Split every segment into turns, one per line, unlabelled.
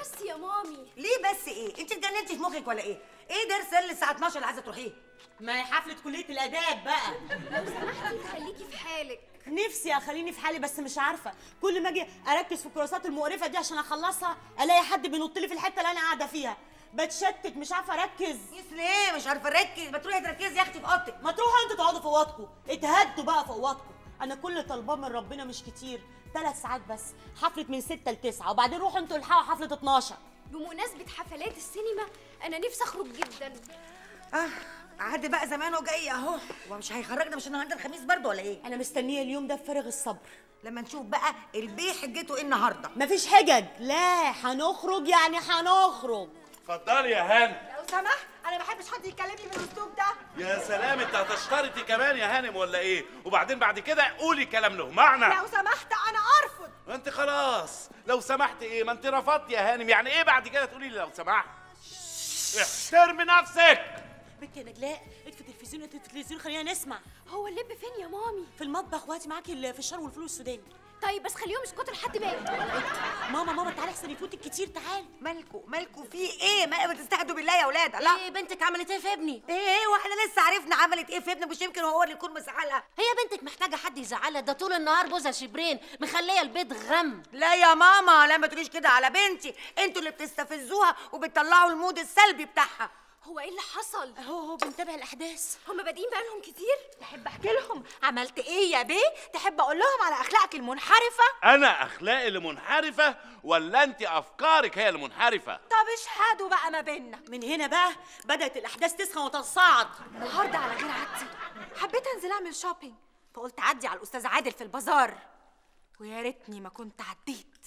بس يا مامي
ليه بس ايه انت اتجننتي في مخك ولا ايه ايه درس اللي الساعه 12 اللي عايزه تروحيه
ما هي حفله كليه الاداب بقى
لو سمحتي خليكي في حالك
نفسي اخليني في حالي بس مش عارفه كل ما اجي اركز في الكراسات المقرفه دي عشان اخلصها الاقي حد بينط لي في الحته اللي انا قاعده فيها بتشتت مش عارفه اركز
يس ليه مش عارفه اركز ما تروحي تركزي يا اختي في اوضتك
ما تروحوا انتوا تقعدوا في اوضتكم اتهدوا بقى في اوضتكم انا كل طالباه من ربنا مش كتير ثلاث ساعات بس حفله من 6 ل 9 وبعدين روحوا انتوا الحقوا حفله 12
بمناسبة حفلات السينما أنا نفسي أخرج جدا
اه عاد بقى زمانه جاي اهو هو مش هيخرجنا مش النهارده الخميس برضه ولا ايه
انا مستنيه اليوم ده بفارغ الصبر
لما نشوف بقى البيه حجته ايه النهارده
مفيش حجج لا هنخرج يعني هنخرج
اتفضلي يا هانم
لو سمحت انا ما بحبش حد يكلمني بالاسلوب ده
يا سلام انت هتشترطي كمان يا هانم ولا ايه وبعدين بعد كده قولي كلام له معنى
لو سمحت انا ارفض
ما انت خلاص لو سمحت ايه ما انت رفضت يا هانم يعني ايه بعد كده تقولي لي لو سمحت احترمي نفسك
بنت يا نجلاء اطفي التلفزيون اطفي التلفزيون خلينا نسمع
هو اللب فين يا مامي
في المطبخ وهاتي معاكي الفشار والفلوس السوداني
طيب بس خليهم يسكتوا لحد باقي
ماما ماما تعالي احسن يفوتك كتير تعالي
مالكوا مالكوا في ايه ما بتستهدوا بالله يا ولاد لا
ايه بنتك عملت ايه في ابني
ايه واحنا لسه عرفنا عملت ايه في ابنك مش يمكن هو اللي يكون مسعلها
هي بنتك محتاجه حد يزعلها ده طول النهار بوزها شبرين مخليه البيت غم
لا يا ماما لا ما تقوليش كده على بنتي انتوا اللي بتستفزوها وبتطلعوا المود السلبي بتاعها
هو إيه اللي حصل؟
اهو اهو بنتابع الاحداث
هما بادئين بقالهم كتير؟
تحب احكي لهم عملت ايه يا بيه تحب اقول لهم على اخلاقك المنحرفه
انا اخلاقي اللي منحرفه ولا انت افكارك هي اللي منحرفه
طب اشهدوا بقى ما بينا
من هنا بقى بدات الاحداث تسخن وتتصاعد
النهارده على غير عادتي حبيت انزل اعمل شوبينج فقلت اعدي على الاستاذ عادل في البازار ويا ريتني ما كنت عديت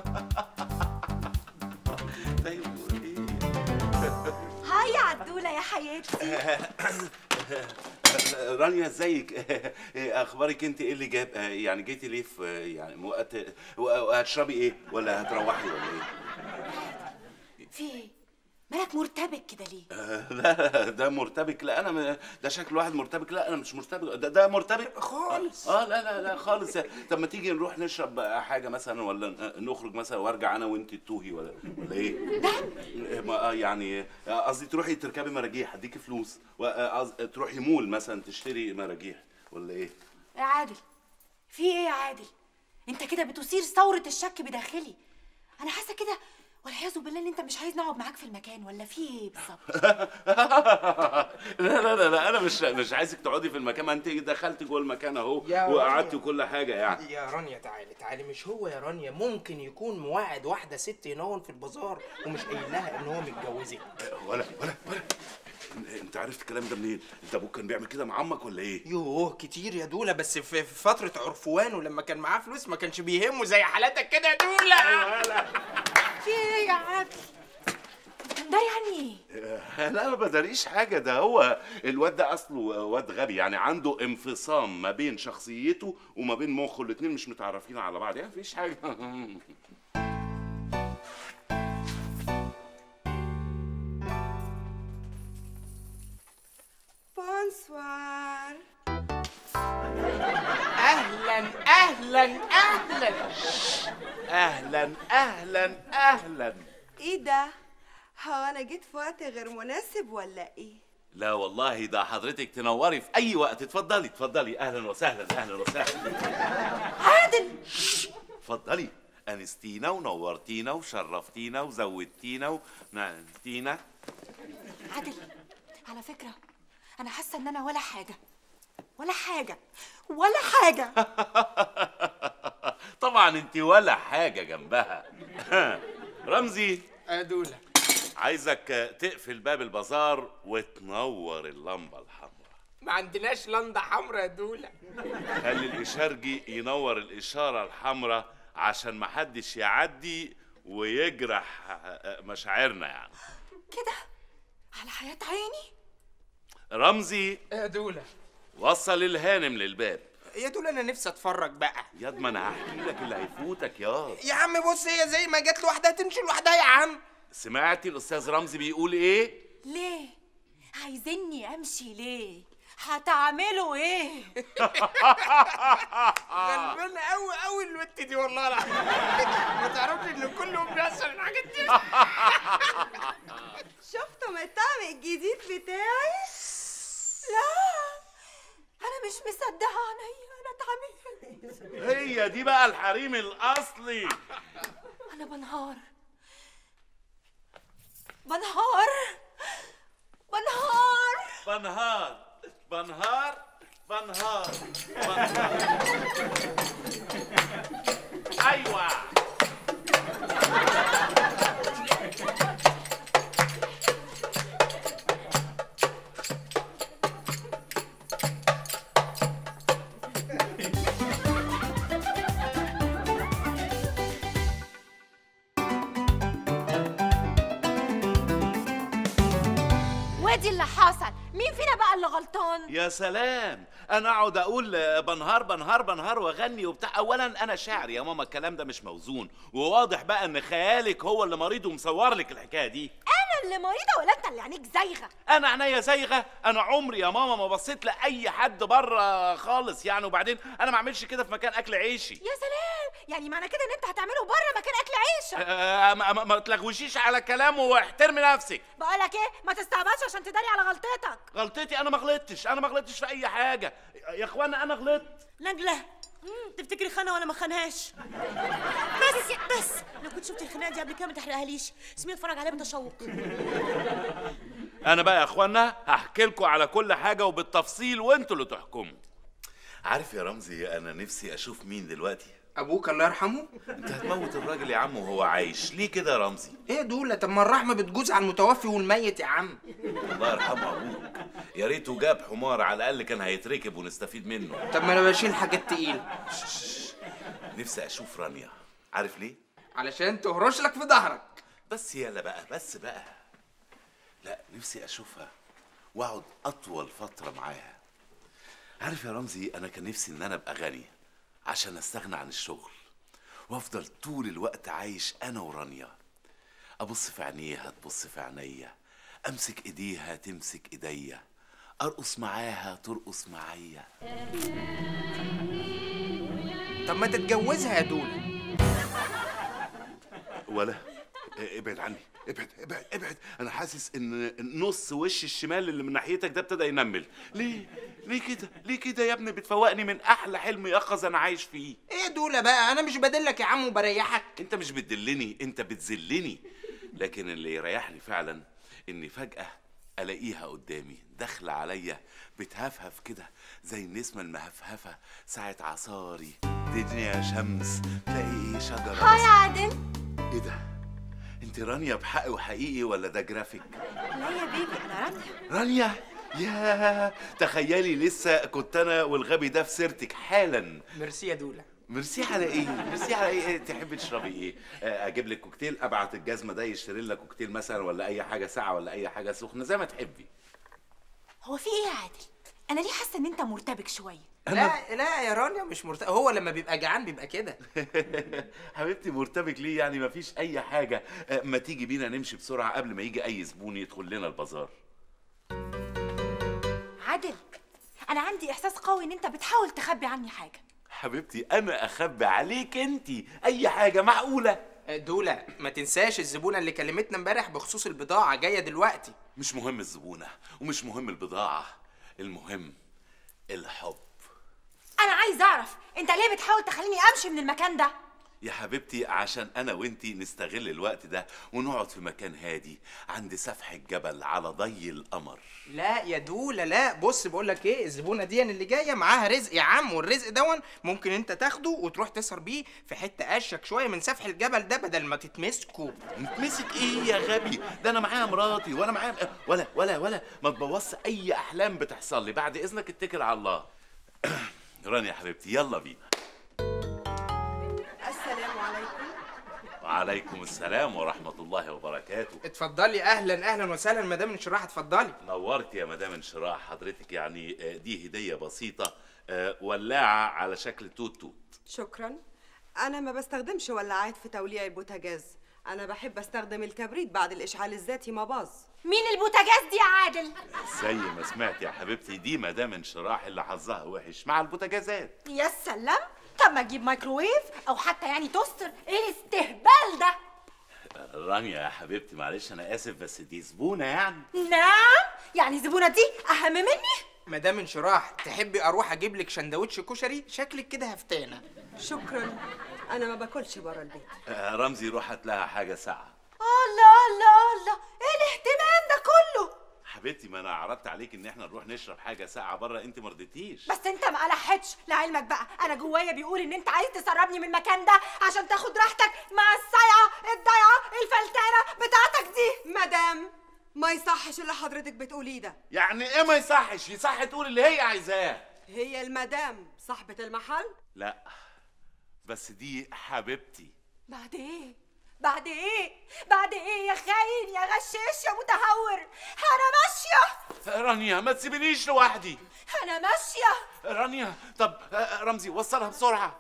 طيب ايه
هاي يا عدوله يا حياتي
رانيا ازيك إيه اخبارك انت ايه اللي جاب آه، يعني جيتي ليه في آه، يعني وقت هتشربي ايه ولا هتروحي ولا ايه
في ايه مالك مرتبك كده ليه
آه، لا ده مرتبك لا انا م- ده شكل واحد مرتبك لا انا مش مرتبك ده, ده مرتبك
خالص.
اه لا لا لا خالص طب ما تيجي نروح نشرب بقى حاجه مثلا ولا ن- نخرج مثلا وارجع انا وانت تتوهي ولا ولا ايه إيه، ما آه، يعني آه، قصدي تروحي تركبي مراجيح اديكي فلوس و- آه، قصد- تروحي مول مثلا تشتري مراجيح ولا ايه
يا عادل في ايه يا عادل انت كده بتثير ثوره الشك بداخلي انا حاسه كده والعياذ بالله ان انت مش عايز نقعد معاك في المكان ولا في ايه بالظبط
لا لا لا لا انا مش مش عايزك تقعدي في المكان ما انت دخلتي جوه المكان اهو
يا
وقعدتي
رانيا.
وكل حاجه يعني
يا رانيا تعالي تعالي مش هو يا رانيا ممكن يكون مواعد واحدة ست ينون في البازار ومش قايل لها ان هو متجوزك
ولا ولا ولا انت عرفت الكلام ده منين؟ انت ابوك كان بيعمل كده مع عمك ولا ايه؟
يوه كتير يا دولة بس في في فترة عرفوانه لما كان معاه فلوس ما كانش بيهمه زي حالاتك كده يا دولة
في ايه يا عادل ده يعني ايه
لا ما بداريش حاجه ده هو الواد ده اصله واد غبي يعني عنده انفصام ما بين شخصيته وما بين مخه الاتنين مش متعرفين على بعض يعني مفيش حاجه
بونسوار
اهلا اهلا اهلا
اهلا اهلا اهلا
ايه ده؟ هو انا جيت في وقت غير مناسب ولا ايه؟
لا والله ده حضرتك تنوري في اي وقت اتفضلي اتفضلي اهلا وسهلا اهلا وسهلا
عادل
اتفضلي انستينا ونورتينا وشرفتينا وزودتينا ونعمتينا
عادل على فكره انا حاسه ان انا ولا حاجه ولا حاجه ولا حاجه
طبعا انت ولا حاجه جنبها رمزي
يا دولة
عايزك تقفل باب البازار وتنور اللمبه الحمراء
ما عندناش لندا حمرا يا دولة
خلي الاشارجي ينور الاشاره الحمراء عشان محدش يعدي ويجرح مشاعرنا يعني
كده على حياه عيني
رمزي
يا دولة
وصل الهانم للباب
يا دولة انا نفسي اتفرج بقى
ياض ما انا هحكي لك اللي هيفوتك ياض
يا عم بص هي زي ما جت لوحدها تمشي لوحدها يا عم
سمعتي الاستاذ رمزي بيقول ايه
ليه عايزيني امشي ليه هتعملوا ايه
غلبانة قوي قوي البت دي والله العظيم ما تعرفش ان كلهم بيحصل الحاجات دي
شفتوا الطعم الجديد بتاعي
لا انا مش مصدقه عينيا انا اتعملت
هي دي بقى الحريم الاصلي
انا بنهار بنهار بنهار
بنهار بنهار بنهار بنهار ايوه
وادي اللي حصل مين فينا بقى اللي غلطان
يا سلام انا اقعد اقول بنهار بنهار بنهار واغني وبتاع اولا انا شاعر يا ماما الكلام ده مش موزون وواضح بقى ان خيالك هو اللي مريض ومصور لك الحكايه دي
انا اللي مريضه ولا انت اللي عينيك زايغه
انا عينيا زايغه انا عمري يا ماما ما بصيت لاي حد بره خالص يعني وبعدين انا ما اعملش كده في مكان اكل عيشي
يا سلام يعني معنى كده ان انت هتعمله بره مكان اكل عيشك
آه، ما, ما, ما تلغوشيش على كلامه واحترمي نفسك
بقولك ايه ما تستعبطش عشان تداري على غلطتك
غلطتي انا ما غلطتش انا ما غلطتش في اي حاجه يا اخوانا انا غلطت
نجلة تفتكري خانة وانا ما خانهاش بس بس لو كنت شفتي الخناقه دي قبل كده ما تحرقهاليش اسمي اتفرج عليها بتشوق
انا بقى يا اخوانا هحكي لكم على كل حاجه وبالتفصيل وانتوا اللي تحكموا عارف يا رمزي انا نفسي اشوف مين دلوقتي
ابوك الله يرحمه
انت هتموت الراجل يا عم وهو عايش ليه كده يا رمزي
ايه دول طب ما الرحمه بتجوز على المتوفي والميت يا عم
الله يرحمه ابوك يا ريته جاب حمار على الاقل كان هيتركب ونستفيد منه
طب ما انا بشيل حاجات تقيله
نفسي اشوف رانيا عارف ليه
علشان تهرش لك في ظهرك
بس يلا بقى بس بقى لا نفسي اشوفها واقعد اطول فتره معاها عارف يا رمزي انا كان نفسي ان انا ابقى غني عشان استغنى عن الشغل وافضل طول الوقت عايش انا ورانيا ابص في عينيها تبص في عينيا امسك ايديها تمسك ايديا ارقص معاها ترقص معايا
طب ما تتجوزها يا دول
ولا ابعد عني ابعد ابعد ابعد انا حاسس ان نص وش الشمال اللي من ناحيتك ده ابتدى ينمل ليه ليه كده ليه كده يا ابني بتفوقني من احلى حلم يقظ انا عايش فيه
ايه دول بقى انا مش بدلك يا عم وبريحك
انت مش بتدلني انت بتذلني لكن اللي يريحني فعلا اني فجأة الاقيها قدامي داخلة عليا بتهفهف كده زي النسمة المهفهفة ساعة عصاري دنيا شمس تلاقي شجرة
هاي يا عادل
ايه ده انت رانيا بحق وحقيقي ولا ده جرافيك
لا يا بيبي انا رانيا
رانيا يا تخيلي لسه كنت انا والغبي ده في سيرتك حالا
ميرسي يا دوله
ميرسي على ايه ميرسي على ايه تحبي تشربي ايه آه، اجيب لك كوكتيل ابعت الجزمه ده يشتري لك كوكتيل مثلا ولا اي حاجه ساعه ولا اي حاجه سخنه زي ما تحبي
هو في ايه يا عادل انا ليه حاسه ان انت مرتبك شويه
لا لا يا رانيا مش مرتاح هو لما بيبقى جعان بيبقى كده
حبيبتي مرتبك ليه يعني مفيش اي حاجه آه، ما تيجي بينا نمشي بسرعه قبل ما يجي اي زبون يدخل لنا البازار
عادل انا عندي احساس قوي ان انت بتحاول تخبي عني حاجه
حبيبتي انا اخبي عليك انت اي حاجه معقوله
دولة ما تنساش الزبونة اللي كلمتنا امبارح بخصوص البضاعة جاية دلوقتي
مش مهم الزبونه ومش مهم البضاعه المهم الحب
انا عايز اعرف انت ليه بتحاول تخليني امشي من المكان ده
يا حبيبتي عشان انا وانتي نستغل الوقت ده ونقعد في مكان هادي عند سفح الجبل على ضي القمر
لا يا دولة لا بص بقول لك ايه الزبونة دي اللي جاية معاها رزق يا عم والرزق دون ممكن انت تاخده وتروح تسهر بيه في حتة اشك شوية من سفح الجبل ده بدل ما تتمسكوا
نتمسك ايه يا غبي ده انا معايا مراتي وانا معايا ولا ولا ولا ما تبوظش اي احلام بتحصل لي بعد اذنك اتكل على الله رانيا يا حبيبتي يلا بينا
السلام عليكم
وعليكم السلام ورحمه الله وبركاته
اتفضلي اهلا اهلا وسهلا مدام انشراح اتفضلي
نورت يا مدام انشراح حضرتك يعني آه، دي هديه بسيطه آه، ولاعه على شكل توت توت
شكرا انا ما بستخدمش ولاعات في توليع البوتاجاز انا بحب استخدم الكبريت بعد الاشعال الذاتي ما باظ
مين البوتاجاز دي يا عادل
زي ما سمعت يا حبيبتي دي مدام انشراح اللي حظها وحش مع البوتاجازات
يا سلام طب طب ما تجيب مايكروويف او حتى يعني توستر ايه الاستهبال ده
رانيا يا حبيبتي معلش انا اسف بس دي زبونه يعني
نعم يعني الزبونه دي اهم مني
مدام انشراح تحبي اروح اجيب لك شندوتش كشري شكلك كده هفتانه
شكرا انا ما باكلش بره البيت
آه، رمزي روح هات لها حاجه ساعه
الله الله الله ايه الاهتمام ده كله
حبيبتي ما انا عرضت عليك ان احنا نروح نشرب حاجه ساعه بره انت ما رضيتيش
بس انت ما لحقتش لعلمك بقى انا جوايا بيقول ان انت عايز تسربني من المكان ده عشان تاخد راحتك مع الصايعه الضايعه الفلتانه بتاعتك دي
مدام ما يصحش اللي حضرتك بتقوليه ده
يعني ايه ما يصحش يصح تقول اللي هي عايزاه
هي المدام صاحبة المحل
لا بس دي حبيبتي
بعد ايه بعد ايه بعد ايه يا خاين يا غشاش يا متهور انا ماشيه
رانيا ما تسيبنيش لوحدي
انا ماشيه
رانيا طب آه، رمزي وصلها بسرعه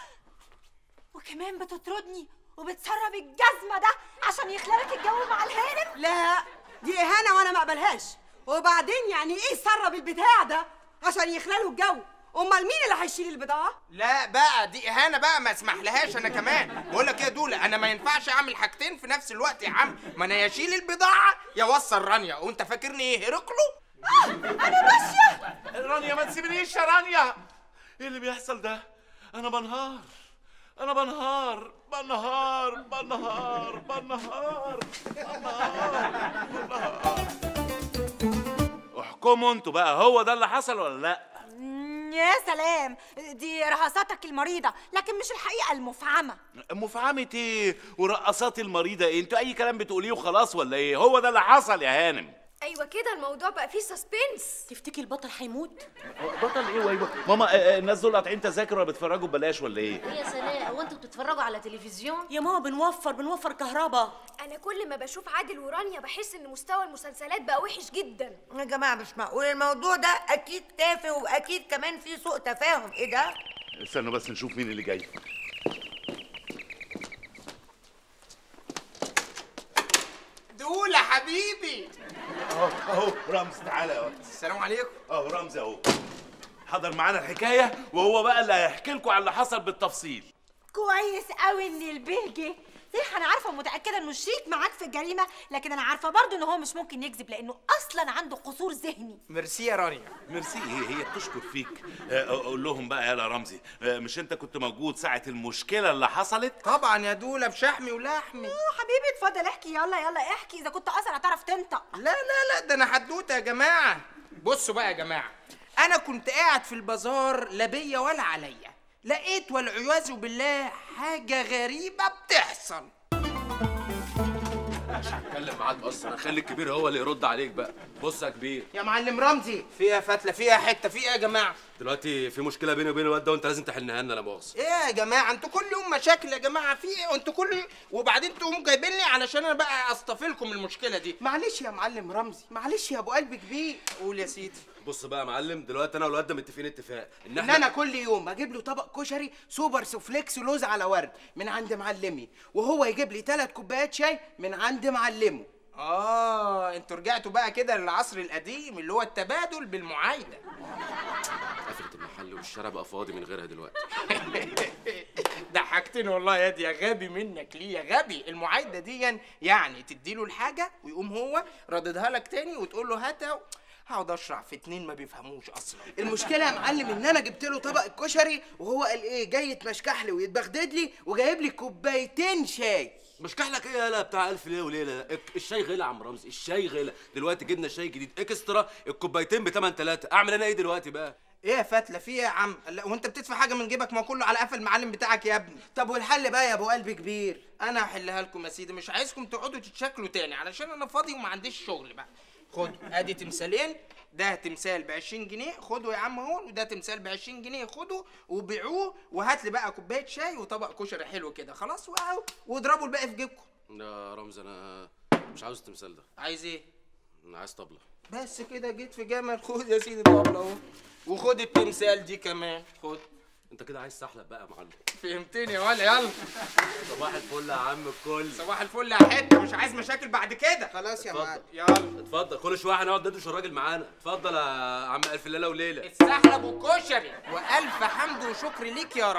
وكمان بتطردني وبتسرب الجزمه ده عشان يخلالك الجو مع الهانم
لا دي اهانة وانا ما اقبلهاش وبعدين يعني ايه سرب البتاع ده عشان يخللوا الجو امال مين اللي هيشيل البضاعة
لا بقى دي اهانه بقى ما اسمحلهاش انا كمان بقول لك ايه يا دوله انا ما ينفعش اعمل حاجتين في نفس الوقت يا عم ما انا يا اشيل البضاعه يا اوصل رانيا وانت فاكرني ايه هرقله
انا ماشيه
رانيا ما تسيبنيش يا رانيا ايه اللي بيحصل ده انا بنهار انا بنهار بنهار بنهار بنهار بنهار بنهار احكموا انتوا بقى هو ده اللي حصل ولا لا
يا سلام دي رهصاتك المريضه لكن مش الحقيقه المفعمه
مفعمة ايه ورقصات المريضة ايه انتوا اي كلام بتقوليه وخلاص ولا ايه هو ده اللي حصل يا هانم
ايوه كده الموضوع بقى فيه سسبنس
تفتكر البطل هيموت
بطل ايه وايوه ماما آه، آه، الناس دول قاطعين تذاكر ولا بيتفرجوا ببلاش ولا ايه
يا سلام هو انتوا بتتفرجوا على تلفزيون
يا ماما بنوفر بنوفر كهرباء
انا كل ما بشوف عادل ورانيا بحس ان مستوى المسلسلات بقى وحش جدا
يا جماعه مش معقول الموضوع ده اكيد تافه واكيد كمان فيه سوء تفاهم ايه ده
استنوا بس نشوف مين اللي جاي
دوله حبيبي
اهو اهو رمز تعالى اهو
السلام عليكم
اهو رمز اهو حضر معانا الحكايه وهو بقى اللي هيحكي لكم على اللي حصل بالتفصيل
كويس قوي ان البيه جه صحيح انا عارفه ومتاكده انه شريك معاك في الجريمه لكن انا عارفه برضه ان هو مش ممكن يكذب لانه اصلا عنده قصور ذهني
ميرسي يا رانيا
ميرسي هي هي بتشكر فيك آه، قول لهم بقى يا رمزي آه، مش انت كنت موجود ساعه المشكله اللي حصلت
طبعا يا دوله بشحمي ولحمي
اه حبيبي اتفضل احكي يلا يلا احكي اذا كنت اصلا هتعرف تنطق
لا لا لا ده انا حدوته يا جماعه بصوا بقى يا جماعه انا كنت قاعد في البازار لا بيا ولا عليا لقيت والعياذ بالله حاجه غريبه بتحصل
اتكلم معاك اصلا خلي الكبير هو اللي يرد عليك بقى بص يا كبير
يا معلم رمزي فيها فتله فيها حته في ايه يا جماعه
دلوقتي في مشكله بيني وبين الواد ده وانت لازم تحلها لنا لا مؤاخذه
ايه يا جماعه انتوا كل يوم مشاكل يا جماعه في ايه انتوا كل يوم وبعدين تقوموا جايبين لي علشان انا بقى اصطفلكم المشكله دي معلش يا معلم رمزي معلش يا ابو قلب كبير قول يا سيدي
بص بقى يا معلم دلوقتي انا والواد ده متفقين اتفاق ان
ان انا كل يوم اجيب له طبق كشري سوبر سوفليكس لوز على ورد من عند معلمي وهو يجيب لي ثلاث كوبايات شاي من عند معلمه اه انتوا رجعتوا بقى كده للعصر القديم اللي هو التبادل بالمعايده
قفلت المحل والشارع بقى فاضي من غيرها دلوقتي
ضحكتني والله يا دي يا غبي منك ليه يا غبي المعايده دي يعني تديله الحاجه ويقوم هو رددها لك تاني وتقول له هاتها هقعد اشرح في اتنين ما بيفهموش اصلا المشكله يا معلم ان انا جبت له طبق الكشري وهو قال ايه جاي يتمشكح لي ويتبغدد لي وجايب لي كوبايتين شاي
مش كحلك ايه يالا بتاع الف ليله وليله ده الك- الشاي غلى يا عم رمزي الشاي غلى دلوقتي جبنا شاي جديد اكسترا الكوبايتين بتمن ثلاثه اعمل انا ايه دلوقتي بقى
ايه يا فتله في ايه يا عم لا وانت بتدفع حاجه من جيبك ما كله على قفل المعلم بتاعك يا ابني طب والحل بقى يا ابو قلب كبير انا هحلها لكم يا سيدي مش عايزكم تقعدوا تتشكلوا تاني علشان انا فاضي وما عنديش شغل بقى خد ادي تمثالين ده تمثال ب 20 جنيه خده يا عم هون وده تمثال ب 20 جنيه خده وبيعوه وهات لي بقى كوبايه شاي وطبق كشري حلو كده خلاص واهو واضربوا الباقي في جيبكم
يا رمزي انا مش عاوز التمثال ده
عايز ايه
انا عايز طبله
بس كده جيت في جمل خد يا سيدي طبلة اهو وخد التمثال دي كمان خد
انت كده عايز تحلق بقى يا معلم
فهمتني يا ولا يلا
صباح الفل يا عم الكل
صباح الفل يا حته مش عايز مشاكل بعد كده خلاص يا
اتفضل.
معلم يلا
اتفضل كل شويه هنقعد ندوش الراجل معانا اتفضل يا عم الف ليله وليله
السحلب والكشري والف حمد وشكر ليك يا رب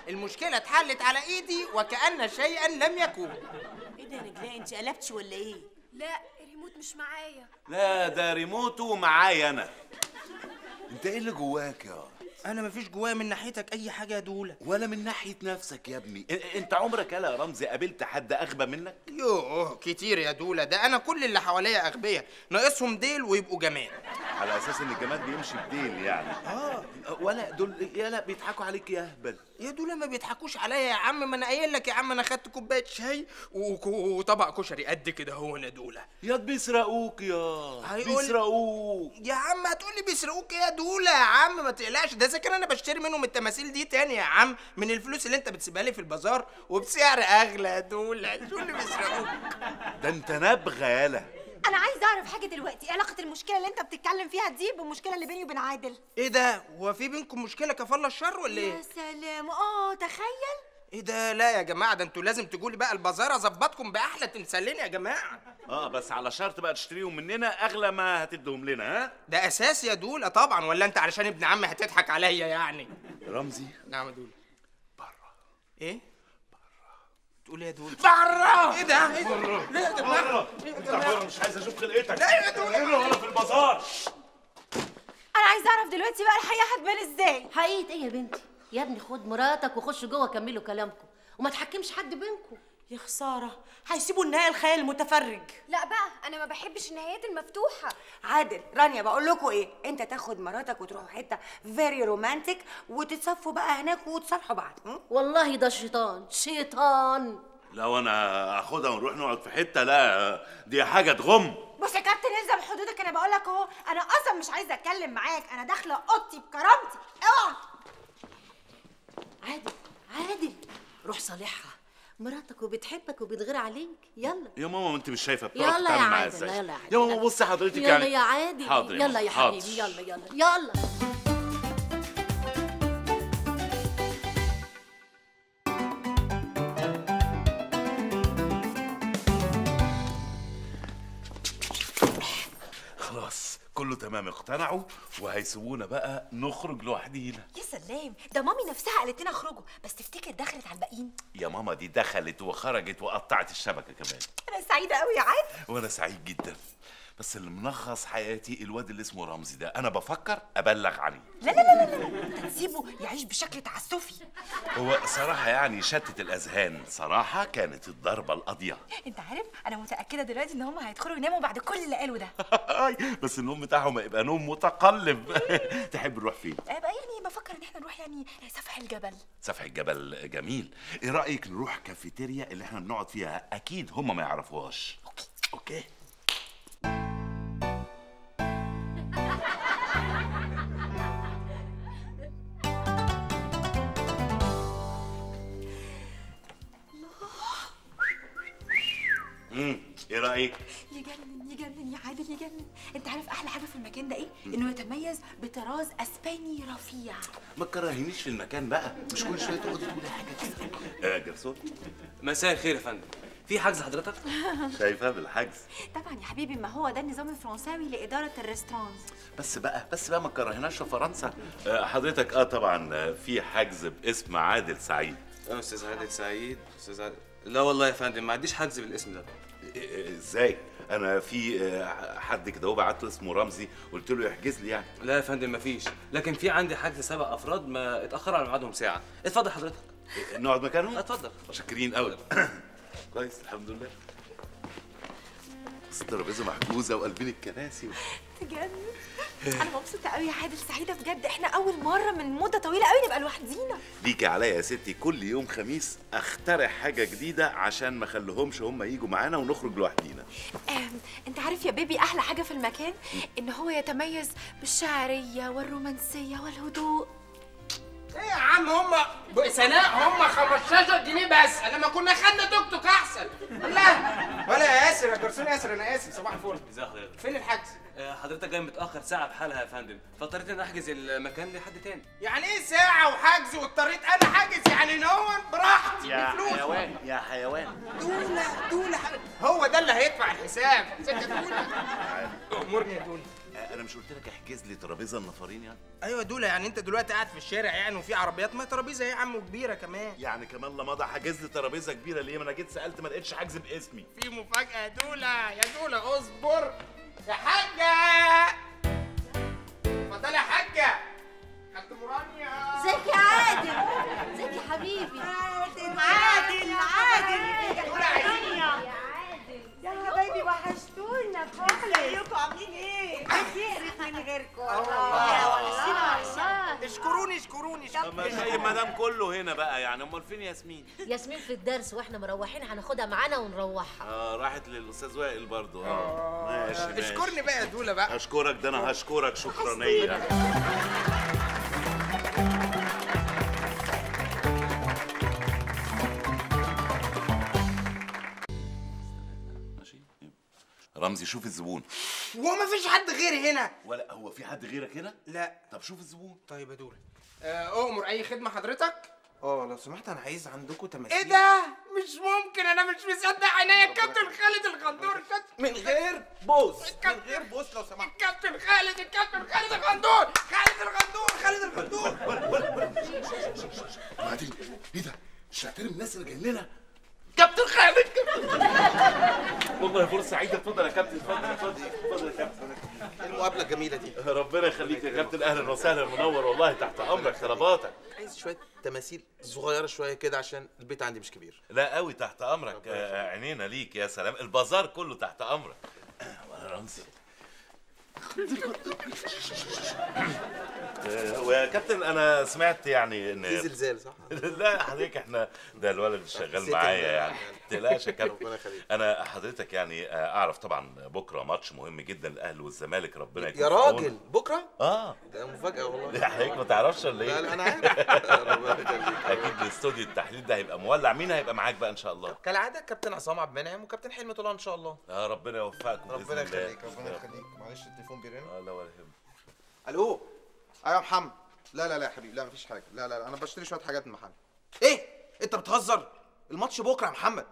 المشكله اتحلت على ايدي وكأن شيئا لم يكن
ايه ده يا نجلاء انت قلبتش ولا ايه
لا الريموت مش معايا
لا ده ريموته معايا انا انت ايه اللي جواك يا
انا مفيش جوايا من ناحيتك اي حاجه يا دوله
ولا من ناحيه نفسك يا ابني إ- انت عمرك يالا يا رمزي قابلت حد اغبى منك
يوه كتير يا دوله ده انا كل اللي حواليا اغبياء ناقصهم ديل ويبقوا جمال
على اساس ان الجمال بيمشي بدين يعني اه ولا دول يالا بيضحكوا عليك يا اهبل
يا دول ما بيضحكوش عليا يا عم ما انا قايل لك يا عم انا خدت كوبايه شاي وك- وطبق كشري قد كده هو انا دوله
يا بيسرقوك يا
هيقول-
بيسرقوك
يا عم هتقولي بيسرقوك إيه يا دوله يا عم ما تقلقش ده اذا كان انا بشتري منهم التماثيل دي تاني يا عم من الفلوس اللي انت بتسيبها لي في البازار وبسعر اغلى يا دوله شو اللي بيسرقوك
ده انت نبغه يالا
انا عايز اعرف حاجه دلوقتي ايه علاقه المشكله اللي انت بتتكلم فيها دي بالمشكله اللي بيني وبين عادل
ايه ده هو في بينكم مشكله كفالة الشر ولا
يا
ايه
سلام اه تخيل
ايه ده لا يا جماعه ده انتوا لازم تجولي بقى البازار اظبطكم باحلى تمثالين يا جماعه
اه بس على شرط بقى تشتريهم مننا اغلى ما هتدهم لنا ها
ده اساس يا دوله طبعا ولا انت علشان ابن عمي هتضحك عليا يعني
رمزي
نعم يا دوله بره ايه تقول ايه يا دوله
بره
ايه ده ايه ده ليه يا جماعه
انت بره مش عايز اشوف خلقتك
لا يا دولة.
هنا ولا في البازار
انا عايز اعرف دلوقتي بقى الحقيقه هتبان ازاي
حقيقة ايه يا بنتي يا ابني خد مراتك وخش جوه كملوا كلامكم وما تحكمش حد بينكم
يا خساره هيسيبوا النهايه الخيال المتفرج
لا بقى انا ما بحبش النهايات المفتوحه
عادل رانيا بقول لكم ايه انت تاخد مراتك وتروحوا حته فيري رومانتك وتتصفوا بقى هناك وتصالحوا بعض م?
والله ده شيطان شيطان
لو انا اخدها ونروح نقعد في حته لا دي حاجه تغم
بص يا كابتن الزم حدودك انا بقول لك اهو انا اصلا مش عايزه اتكلم معاك انا داخله اوضتي بكرامتي اوعى
عادل عادل روح صالحها مراتك وبتحبك وبتغير عليك يلا
يا ماما ما انت مش شايفه بتقعد
يلا يا
تتعامل معايا
عادل
ازاي
يلا يا عادل
يا ماما بصي حضرتك
يلا
يعني
يا عادل
حاضر
يلا يا
حاضر.
حبيبي يلا يلا يلا
خلاص كله تمام اقتنعوا وهيسيبونا بقى نخرج لوحدينا
يا سلام ده مامي نفسها قالت لنا اخرجوا بس تفتكر دخلت على الباقيين
يا ماما دي دخلت وخرجت وقطعت الشبكه كمان
انا سعيده قوي يا عادل
وانا سعيد جدا بس اللي منغص حياتي الواد اللي اسمه رمزي ده انا بفكر ابلغ عليه
لا لا لا لا لا انت تسيبه يعيش بشكل تعسفي
هو صراحه يعني شتت الاذهان صراحه كانت الضربه القاضيه
انت عارف انا متاكده دلوقتي ان هم هيدخلوا يناموا بعد كل اللي قالوا ده
بس النوم بتاعهم هيبقى نوم متقلب تحب نروح فين
بقى يعني بفكر ان احنا نروح يعني سفح الجبل
سفح الجبل جميل ايه رايك نروح كافيتيريا اللي احنا بنقعد فيها اكيد هم ما يعرفوهاش اوكي اوكي امم ايه رايك
يجنن يجنن يا عادل يجنن انت عارف احلى حاجه في المكان ده ايه انه يتميز بطراز اسباني رفيع
ما تكرهنيش في المكان بقى مش كل شويه تقعدي تقولي حاجه كده آه جرسون
مساء الخير يا فندم في حجز حضرتك
شايفه بالحجز
طبعا يا حبيبي ما هو ده النظام الفرنساوي لاداره الريستورانت
بس بقى بس بقى ما تكرهناش في فرنسا آه حضرتك اه طبعا آه، في حجز باسم عادل سعيد
اه استاذ عادل سعيد استاذ عادل لا والله يا فندم ما عنديش حجز بالاسم ده
إيه- ازاي انا في آه، حد كده هو بعت له اسمه رمزي قلت له يحجز لي يعني
لا يا فندم مفيش لكن في عندي حجز سبع افراد ما اتاخروا على ميعادهم ساعه اتفضل حضرتك
إيه، نقعد مكانهم
اتفضل
شاكرين قوي كويس الحمد لله بس الترابيزه محجوزه وقلبين الكراسي
تجنن انا مبسوطه قوي يا عادل سعيده بجد احنا اول مره من مده طويله قوي نبقى لوحدينا
ليكي عليا يا ستي كل يوم خميس اخترع حاجه جديده عشان ما اخليهمش هم يجوا معانا ونخرج لوحدينا
آم، انت عارف يا بيبي احلى حاجه في المكان ان هو يتميز بالشعريه والرومانسيه والهدوء
ايه يا عم هم سناء هم 15 جنيه بس لما كنا خدنا توك توك احسن لا ولا يا ياسر يا جرسون ياسر انا اسف صباح الفل
ازي حضرتك
فين الحجز
آه، حضرتك جاي متاخر ساعه بحالها يا فندم فاضطريت ان احجز المكان لحد تاني
يعني ايه ساعة وحجز واضطريت انا حاجز يعني نون براحتي بفلوس
يا حيوان
دولة دولة ح- هو ده اللي هيدفع الحساب ست دولة امرني يا دولة
انا مش قلت لك احجز لي ترابيزه النفرين يعني
ايوه دولا يعني انت دلوقتي قاعد في الشارع يعني وفي عربيات ما ترابيزه يا عم وكبيره كمان
يعني كمان لمضى حجز لي ترابيزه كبيره ليه ما انا جيت سالت ما لقيتش حجز باسمي
في مفاجاه يا دولا يا دولا اصبر يا حاجه اتفضلي يا حاجه خدت مرانيا
ازيك يا عادل ازيك يا حبيبي
عادل عادل عادل
دولا عايزين
يا حبايبي وحشتونا ازيكم عاملين ايه؟ بخير من غيركم
اشكروني اشكروني
اما شايف مدام كله هنا بقى يعني امال فين ياسمين
ياسمين في الدرس واحنا مروحين هناخدها معانا ونروحها
اه راحت للاستاذ وائل برضو اه ماشي ماشي
اشكرني بقى يا دولا بقى
هشكرك ده انا هشكرك شكرانيه ماشي رمزي شوف الزبون
هو ما فيش حد غيري هنا
ولا هو في حد غيرك هنا
لا
طب شوف الزبون
طيب يا دولا آه، اؤمر اي خدمه حضرتك اه لو سمحت انا عايز عندكم تماثيل ايه ده مش ممكن انا مش مصدق عينيا الكابتن خالد الغندور الكابتن
من غير بوس من
الكابتن
غير بوس لو سمحت
الكابتن خالد الكابتن خالد الغندور خالد الغندور خالد الغندور
بعدين ايه ده مش هحترم الناس اللي جايين لنا
كابتن خالد
والله فرصه سعيده اتفضل يا كابتن اتفضل اتفضل اتفضل يا كابتن
المقابله الجميله دي
ربنا يخليك يا كابتن اهلا وسهلا منور والله تحت امرك طلباتك
عايز شويه تماثيل صغيره شويه كده عشان البيت عندي مش كبير
لا قوي تحت امرك آه، عينينا ليك يا سلام البازار كله تحت امرك ولا رمزي آه، ويا كابتن انا سمعت يعني ان
في زلزال صح؟
لا حضرتك احنا ده الولد اللي شغال
نسيت
معايا
ال-
يعني ما تقلقش يا كابتن
ربنا يخليك.
انا حضرتك يعني آه، اعرف طبعا بكره ماتش مهم جدا الاهلي والزمالك ربنا يكون
يا
في عونك.
راجل بكره
اه
ده مفاجاه والله
يا حضرتك ما تعرفش ولا
لا
ايه
لا انا عارف ربنا يخليك
اكيد استوديو التحليل ده هيبقى مولع مين هيبقى معاك بقى ان شاء الله
كالعاده كابتن عصام عبد المنعم وكابتن حلمي طلال ان شاء الله
يا ربنا يوفقكم بإذن
ربنا
الله.
يخليك ربنا يخليك معلش التليفون بيرن
اه لا ولا يهمك
الو ايوه يا محمد لا لا لا يا حبيبي لا مفيش حاجه لا لا لا انا بشتري شويه حاجات من المحل ايه انت بتهزر الماتش بكره يا محمد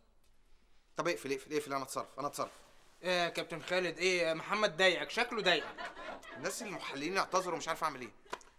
طب اقفل اقفل اقفل انا اتصرف انا اتصرف
ايه يا كابتن خالد ايه محمد ضايقك شكله ضايقك
الناس المحللين اعتذروا مش عارف اعمل ايه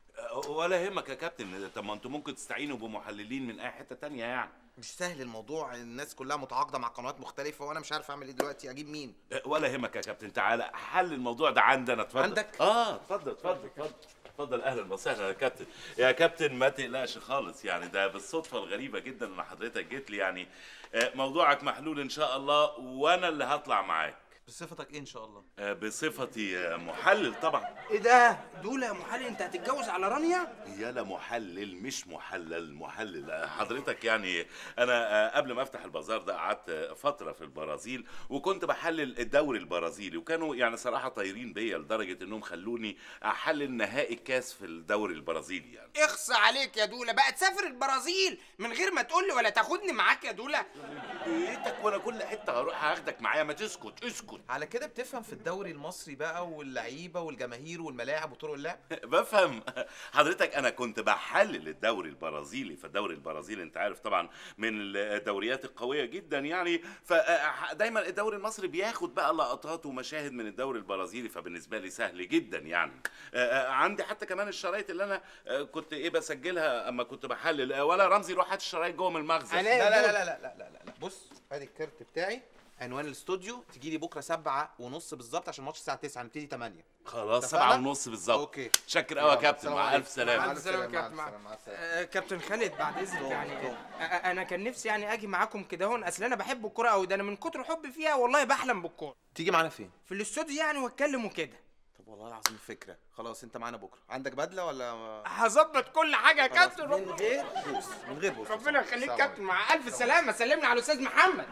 ولا يهمك يا كابتن طب ما انتوا ممكن تستعينوا بمحللين من اي حته تانية يعني
مش سهل الموضوع الناس كلها متعاقده مع قنوات مختلفه وانا مش عارف اعمل ايه دلوقتي اجيب مين
ولا يهمك يا كابتن تعالى حل الموضوع ده عندنا اتفضل
عندك؟
اه اتفضل اتفضل اتفضل اتفضل اهلا وسهلا يا كابتن يا كابتن ما تقلقش خالص يعني ده بالصدفه الغريبه جدا ان حضرتك جيت لي يعني آه، موضوعك محلول ان شاء الله وانا اللي هطلع معاك
بصفتك ايه ان شاء الله
آه، بصفتي آه، محلل طبعا
ايه ده دولا يا محلل انت هتتجوز على رانيا
يالا محلل مش محلل محلل آه، حضرتك يعني انا آه، قبل ما افتح البازار ده قعدت آه، فتره في البرازيل وكنت بحلل الدوري البرازيلي وكانوا يعني صراحه طايرين بيا لدرجه انهم خلوني احلل نهائي الكاس في الدوري البرازيلي يعني
اخصى عليك يا دولا بقى تسافر البرازيل من غير ما تقول لي ولا تاخدني معاك يا دولا
بيتك وانا كل حته هروح هاخدك معايا ما تسكت اسكت
على كده بتفهم في الدوري المصري بقى واللعيبه والجماهير والملاعب وطرق اللعب
بفهم حضرتك انا كنت بحلل الدوري البرازيلي فالدوري البرازيلي انت عارف طبعا من الدوريات القويه جدا يعني فدايما الدوري المصري بياخد بقى لقطات ومشاهد من الدوري البرازيلي فبالنسبه لي سهل جدا يعني عندي حتى كمان الشرايط اللي انا كنت ايه بسجلها اما كنت بحلل ولا رمزي روح هات الشرايط جوه من المخزن
لا لا لا لا لا لا لا لا بص ادي الكارت بتاعي عنوان الاستوديو تجي لي بكره سبعة ونص بالظبط عشان الماتش الساعه 9 هنبتدي 8
خلاص
اتفقنا؟
سبعة ونص بالظبط
اوكي
شكر قوي يا
يلا،
كابتن
السلام
مع
عليكم.
الف سلامه
مع السلامه
مع
كابتن
السلامة، مع السلامة.
آه، كابتن خالد بعد اذنك يعني آه، آه، انا كان نفسي يعني اجي معاكم كده هون اصل انا بحب الكوره قوي ده انا من كتر حبي فيها والله بحلم بالكوره
تيجي معانا فين
في الاستوديو يعني واتكلم وكده
طب والله العظيم فكره خلاص انت معانا بكره عندك بدله ولا
هظبط كل حاجه يا
خلاص،
كابتن
من
ربنا
غير بوس من غير بوس
ربنا يخليك
السلام
كابتن مع الف سلامه سلمنا على الاستاذ محمد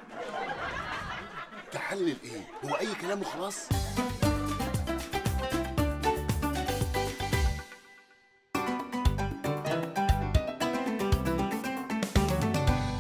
تحلل ايه هو اي كلام وخلاص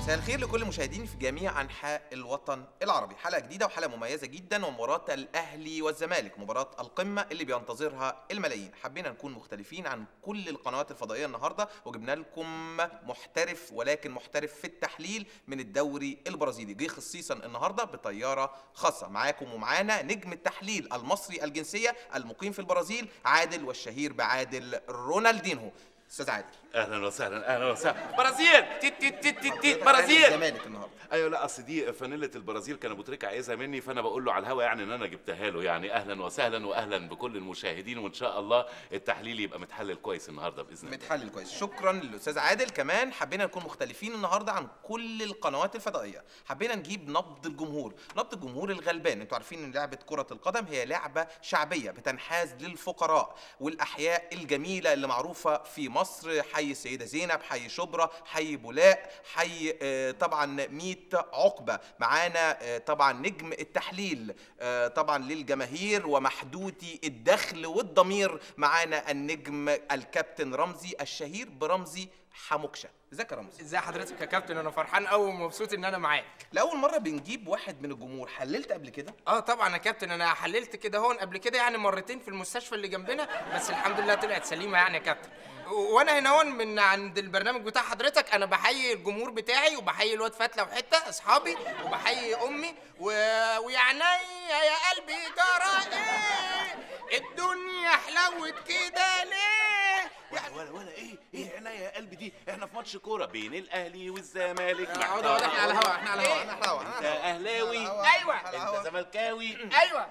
مساء الخير لكل مشاهدين في جميع انحاء الوطن العربي حلقه جديده وحلقه مميزه جدا ومباراه الاهلي والزمالك مباراه القمه اللي بينتظرها الملايين حبينا نكون مختلفين عن كل القنوات الفضائيه النهارده وجبنا لكم محترف ولكن محترف في التحليل من الدوري البرازيلي جه خصيصا النهارده بطياره خاصه معاكم ومعانا نجم التحليل المصري الجنسيه المقيم في البرازيل عادل والشهير بعادل رونالدينهو استاذ عادل
اهلا وسهلا اهلا وسهلا برازيل تيت تيت تيت تيت تيت برازيل
الزمالك النهارده
ايوه لا اصل دي فانيله البرازيل كان ابو تريكه عايزها مني فانا بقول له على الهوا يعني ان انا جبتها له يعني اهلا وسهلا واهلا بكل المشاهدين وان شاء الله التحليل يبقى متحلل كويس النهارده باذن الله
متحلل كويس شكرا للاستاذ عادل كمان حبينا نكون مختلفين النهارده عن كل القنوات الفضائيه حبينا نجيب نبض الجمهور نبض الجمهور الغلبان انتوا عارفين ان لعبه كره القدم هي لعبه شعبيه بتنحاز للفقراء والاحياء الجميله اللي معروفه في مصر حي السيده زينب حي شبرا حي بولاق حي آه، طبعا ميت عقبه معانا آه، طبعا نجم التحليل آه، طبعا للجماهير ومحدودي الدخل والضمير معانا النجم الكابتن رمزي الشهير برمزي حموكشه ازيك يا رمزي
ازي حضرتك يا كابتن انا فرحان قوي ومبسوط ان انا معاك
لاول مره بنجيب واحد من الجمهور حللت قبل كده
اه طبعا يا كابتن انا حللت كده هون قبل كده يعني مرتين في المستشفى اللي جنبنا بس الحمد لله طلعت سليمه يعني يا كابتن و- وانا هنا هون من عند البرنامج بتاع حضرتك انا بحيي الجمهور بتاعي وبحيي الواد فتله وحته اصحابي وبحيي امي و... ويا عينيا يا قلبي جرى ايه الدنيا حلوت كده ليه
ولا ولا ولا ايه ايه عينيا يا قلبي دي احنا في ماتش كوره بين الاهلي والزمالك
اقعد اقعد احنا على الهوا احنا على الهوا
احنا على الهوا،
انت
احنا على الهوا.
اهلاوي
ايوه
انت زملكاوي
ايوه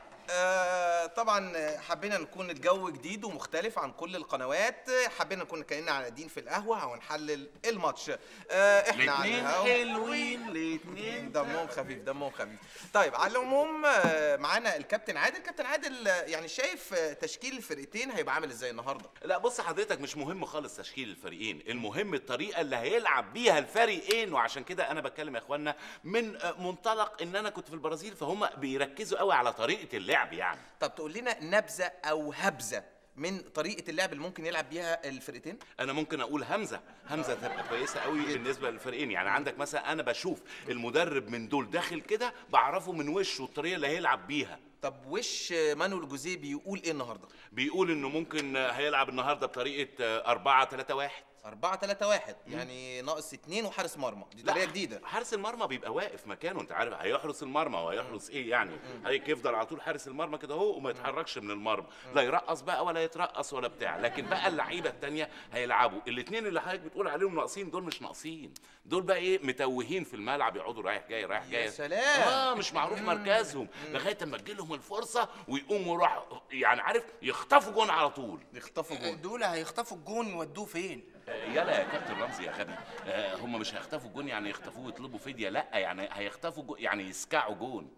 آه طبعا حبينا نكون الجو جديد ومختلف عن كل القنوات حبينا نكون كاننا قاعدين في القهوه ونحلل الماتش آه احنا على
الاتنين
الهوا.
حلوين الاتنين
دمهم خفيف دمهم خفيف طيب على العموم آه، معانا الكابتن عادل كابتن عادل آه، يعني شايف آه، تشكيل الفرقتين هيبقى عامل ازاي النهارده
لا بص حضرتك مش مهم خالص تشكيل الفريقين المهم الطريقه اللي هيلعب بيها الفريقين وعشان كده انا بتكلم يا اخوانا من آه، منطلق ان انا كنت في البرازيل فهم بيركزوا قوي على طريقه اللعب يعني
طب تقول لنا نبذه او هبذه من طريقه اللعب اللي ممكن يلعب بيها الفرقتين
انا ممكن اقول همزه همزه تبقى كويسه قوي بالنسبه للفريقين يعني عندك مثلا انا بشوف المدرب من دول داخل كده بعرفه من وشه الطريقه اللي هيلعب بيها
طب وش آه، مانويل جوزيه بيقول ايه النهارده
بيقول انه ممكن آه، هيلعب النهارده بطريقه 4 3 1
4 3 1 يعني ناقص اتنين وحارس مرمى دي طريقه جديده
حارس المرمى بيبقى واقف مكانه انت عارف هيحرس المرمى وهيحرس ايه يعني هيك يفضل على طول حارس المرمى كده اهو وما يتحركش من المرمى لا يرقص بقى ولا يترقص ولا بتاع لكن بقى اللعيبه التانية هيلعبوا الاثنين اللي حضرتك بتقول عليهم ناقصين دول مش ناقصين دول بقى ايه متوهين في الملعب يقعدوا رايح جاي رايح جاي
سلام.
اه مش معروف مركزهم لغايه اما تجيلهم الفرصه ويقوموا راح يعني عارف يخطفوا جون على طول
يخطفوا جول
دول هيخطفوا الجون يودوه فين
آه، يلا يا كابتن رمزي يا غبي آه، هم مش هيخطفوا جون يعني يخطفوه ويطلبوا فديه لا يعني هيخطفوا جون يعني يسكعوا جون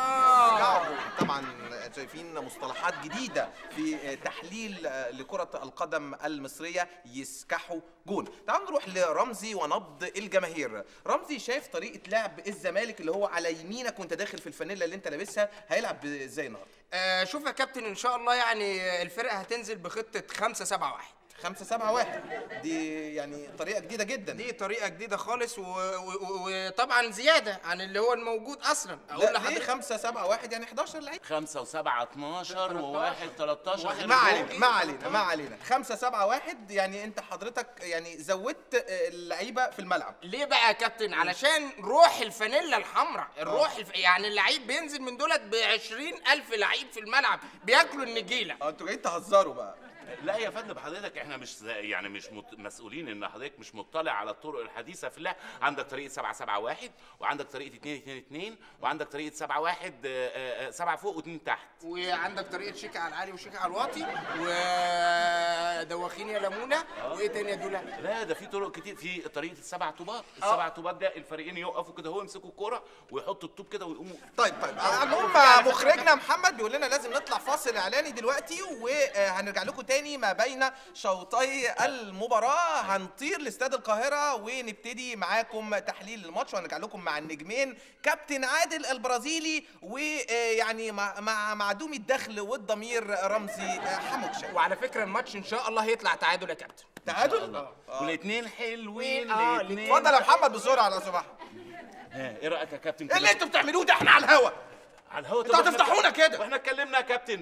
اه طبعا شايفين مصطلحات جديده في تحليل لكره القدم المصريه يسكحوا جون تعالوا نروح لرمزي ونبض الجماهير رمزي شايف طريقه لعب الزمالك اللي هو على يمينك وانت داخل في الفانيلا اللي انت لابسها هيلعب ازاي النهارده
آه شوف يا كابتن ان شاء الله يعني الفرقه هتنزل بخطه 5 7 1
5 7 1 دي يعني طريقه جديده جدا
دي طريقه جديده خالص و- و- و- وطبعا زياده عن اللي هو الموجود اصلا
لا
اقول
ليه
لحضرتك
5 7 1 يعني 11 لعيب
5 و7 12 وواحد 13 غير
ما
الجون.
علينا ما علينا ما علينا 5 7 1 يعني انت حضرتك يعني زودت آه، اللعيبه في الملعب
ليه بقى يا كابتن علشان روح الفانيلا الحمراء الروح الف... يعني اللعيب بينزل من دولت ب ألف لعيب في الملعب بياكلوا النجيله
اه انتوا جايين تهزروا بقى
لا يا فندم حضرتك احنا مش زي- يعني مش مت- مسؤولين ان حضرتك مش مطلع على الطرق الحديثه في اللعب عندك طريقه 7 7 1 وعندك طريقه 2 2 2 وعندك طريقه 7 1 7 فوق و2 تحت
وعندك طريقه شيكا على العالي وشيكا على الواطي ودواخين يا لمونه وايه تاني يا دولا
لا ده في طرق كتير في طريقه السبع طوبات السبع طوبات ده الفريقين يقفوا كده هو يمسكوا الكوره ويحطوا الطوب كده ويقوموا
طيب طيب المهم مخرجنا محمد بيقول لنا لازم نطلع فاصل اعلاني دلوقتي وهنرجع لكم تاني ما بين شوطي المباراه هنطير لاستاد القاهره ونبتدي معاكم تحليل الماتش وهنرجع لكم مع النجمين كابتن عادل البرازيلي ويعني مع مع معدوم الدخل والضمير رمزي حموكشه
وعلى فكره الماتش ان شاء الله هيطلع تعادل يا كابتن
تعادل
والاثنين حلوين
آه،
الاثنين
اتفضل يا محمد بسرعه لو سمحت
ها ايه رايك يا كابتن
ايه
كده؟
اللي انتوا بتعملوه ده احنا على الهوا
على الهوا
انتوا هتفضحونا كده
واحنا اتكلمنا يا كابتن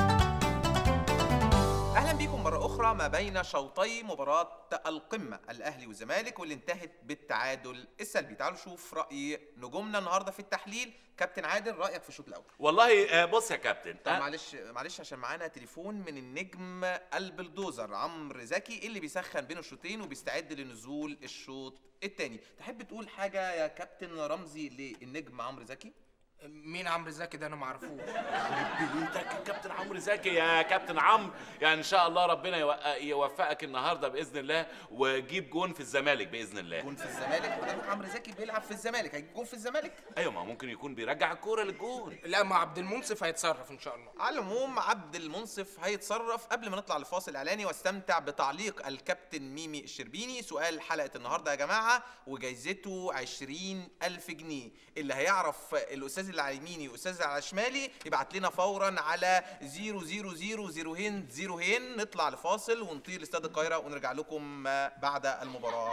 اهلا بيكم مره اخرى ما بين شوطي مباراه القمه الاهلي والزمالك واللي انتهت بالتعادل السلبي تعالوا نشوف راي نجومنا النهارده في التحليل كابتن عادل رايك في الشوط الاول
والله آه، بص يا كابتن
طب
آه،
معلش معلش عشان معانا تليفون من النجم البلدوزر عمرو زكي اللي بيسخن بين الشوطين وبيستعد لنزول الشوط الثاني تحب تقول حاجه يا كابتن رمزي للنجم عمرو زكي
مين عمرو زكي ده انا ما اعرفوش
بيتك كابتن عمرو زكي يا كابتن عمرو يعني ان شاء الله ربنا يوق- يوفقك النهارده باذن الله وجيب جون في الزمالك باذن الله
جون في الزمالك بدل عمرو زكي بيلعب في الزمالك هيجيب جون في الزمالك
ايوه ما ممكن يكون بيرجع الكوره للجون
لا ما عبد المنصف هيتصرف ان شاء الله
على العموم عبد المنصف هيتصرف قبل ما نطلع لفاصل اعلاني واستمتع بتعليق الكابتن ميمي الشربيني سؤال حلقه النهارده يا جماعه وجايزته 20 ألف جنيه اللي هيعرف الاستاذ اللي على يميني والاستاذ اللي على شمالي يبعت لنا فورا على 000 هين زيرو هين نطلع لفاصل ونطير لاستاد القاهره ونرجع لكم بعد المباراه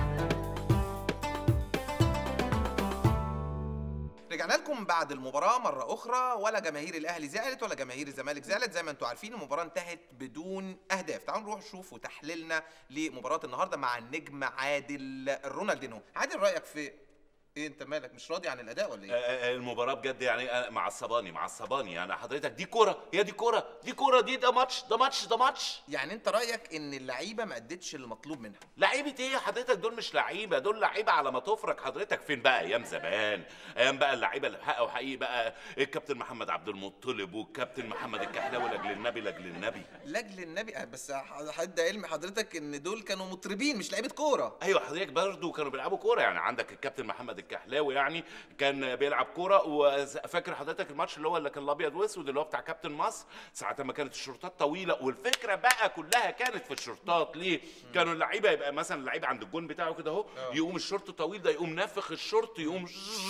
رجعنا لكم بعد المباراة مرة أخرى ولا جماهير الأهلي زعلت ولا جماهير الزمالك زعلت زي ما أنتم عارفين المباراة انتهت بدون أهداف تعالوا نروح نشوف تحليلنا لمباراة النهاردة مع النجم عادل رونالدينو عادل رأيك في إيه أنت مالك مش راضي عن الأداء ولا إيه؟
آه، آه، المباراة بجد يعني آه، معصباني معصباني يعني حضرتك دي كورة هي دي كورة دي كورة دي ده ماتش ده ماتش ده ماتش
يعني أنت رأيك إن اللعيبة ما أدتش المطلوب منها
لعيبة ايه حضرتك دول مش لعيبة دول لعيبة على ما تفرج حضرتك فين بقى ايام زمان ايام بقى اللعيبة اللي حققوا حقيقي بقى الكابتن محمد عبد المطلب والكابتن محمد الكحلاوي لاجل النبي لاجل النبي
لاجل النبي آه، بس حد علم حضرتك إن دول كانوا مطربين مش لعيبة كورة
ايوه حضرتك برضه كانوا بيلعبوا كوره يعني عندك الكابتن محمد الكحلاوي يعني كان بيلعب كوره وفاكر حضرتك الماتش اللي هو اللي كان الابيض واسود اللي هو بتاع كابتن مصر ساعه ما كانت الشرطات طويله والفكره بقى كلها كانت في الشرطات ليه كانوا اللعيبه يبقى مثلا اللعيب عند الجون بتاعه كده اهو يقوم الشورت طويل ده يقوم نافخ الشورت يقوم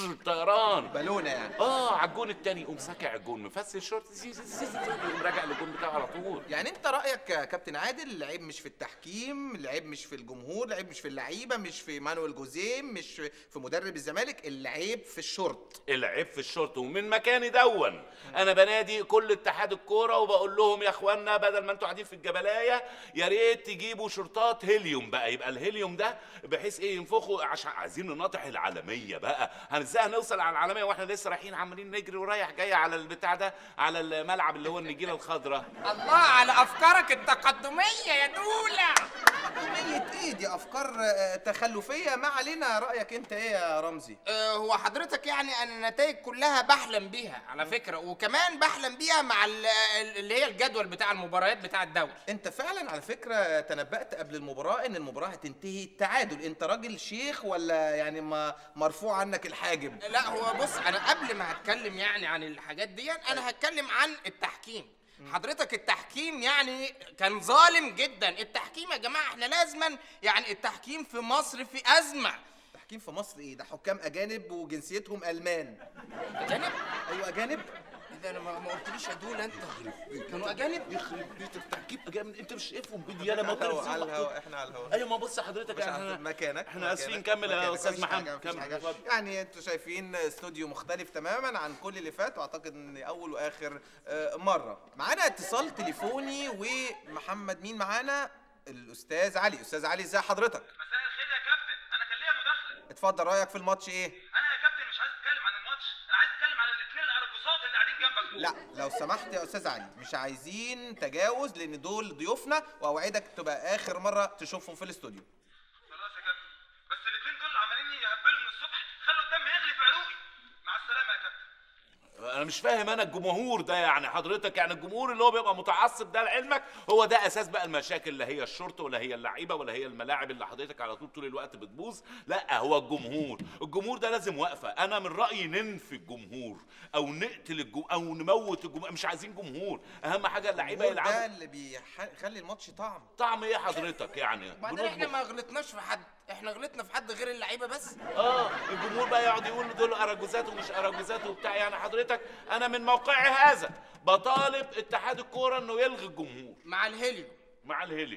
طيران
بالونه يعني
اه على الجون التاني يقوم ساكع الجون مفسر الشورت زي- زي- زي- زي- يقوم راجع للجون بتاعه على طول
يعني انت رايك يا كابتن عادل العيب مش في التحكيم العيب مش في الجمهور العيب مش في اللعيبه مش في مانويل جوزيه مش في مدرب الزمالك العيب في الشرط
العيب في الشرطه ومن مكاني دون انا بنادي كل اتحاد الكوره وبقول لهم يا اخوانا بدل ما انتوا قاعدين في الجبلايه يا ريت تجيبوا شرطات هيليوم بقى يبقى الهيليوم ده بحيث ايه ينفخوا عشان عايزين نناطح العالميه بقى هن- ازاي هنوصل على العالميه واحنا لسه رايحين عمالين نجري ورايح جاي على البتاع ده على الملعب اللي هو النجيله الخضراء
الله على افكارك التقدميه يا دوله
قضيه ايه دي افكار آه، تخلفيه ما علينا رايك انت ايه يا رمزي
آه، هو حضرتك يعني انا النتائج كلها بحلم بيها على فكره وكمان بحلم بيها مع ال- اللي هي الجدول بتاع المباريات بتاع الدوري
انت فعلا على فكره تنبأت قبل المباراه ان المباراه هتنتهي تعادل انت راجل شيخ ولا يعني ما مرفوع عنك الحاجب
لا هو بص انا قبل ما هتكلم يعني عن الحاجات دي انا هتكلم عن التحكيم حضرتك التحكيم يعني كان ظالم جدا التحكيم يا جماعه احنا لازما يعني التحكيم في مصر في ازمه
التحكيم في مصر ايه ده حكام اجانب وجنسيتهم المان
اجانب
ايوه اجانب
ده انا ما ما قلتليش يا دول انت كانوا اجانب
يخرب بيت التحكيم جامد انت مش شايفهم بدي انا
على
ما
الهوا على الهوا احنا على الهوا
ايوه ما بص حضرتك
مش
احنا
عارف مكانك
احنا اسفين
مكانك،
كمل يا
مكانك،
استاذ
مفيش
محمد
حاجة، مفيش
كمل
حاجة.
اتفضل.
يعني انتوا شايفين استوديو مختلف تماما عن كل اللي فات واعتقد ان اول واخر آه، مره معانا اتصال تليفوني ومحمد مين معانا الاستاذ علي استاذ علي ازي حضرتك
مساء الخير يا كابتن انا كان ليا مداخله
اتفضل رايك في الماتش ايه
انا يا كابتن مش عايز اتكلم عن الماتش انا عايز اتكلم عن الاثنين الارجوسات اللي قاعدين جنبك دول
لا لو سمحت يا استاذ علي مش عايزين تجاوز لان دول ضيوفنا واوعدك تبقى اخر مره تشوفهم في الاستوديو
خلاص يا كابتن بس الاثنين دول عمالين يهبلوا من الصبح خلوا الدم يغلي في عروقي مع السلامه يا كابتن
انا مش فاهم انا الجمهور ده يعني حضرتك يعني الجمهور اللي هو بيبقى متعصب ده لعلمك هو ده اساس بقى المشاكل لا هي الشرطه ولا هي اللعيبه ولا هي الملاعب اللي حضرتك على طول طول الوقت بتبوظ لا هو الجمهور الجمهور ده لازم واقفه انا من رايي ننفي الجمهور او نقتل الجمهور او نموت الجمهور مش عايزين جمهور اهم حاجه اللعيبه
الجمهور ده
يلعبوا
اللي بيخلي الماتش طعم
طعم ايه حضرتك يعني
وبعدين احنا
بنطبخ.
ما غلطناش في حد احنا غلطنا في حد غير اللعيبه بس
اه الجمهور بقى يقعد يقول دول اراجوزات ومش اراجوزات وبتاع يعني حضرتك انا من موقعي هذا بطالب اتحاد الكوره انه يلغي الجمهور
مع الهيليو
مع الهيليو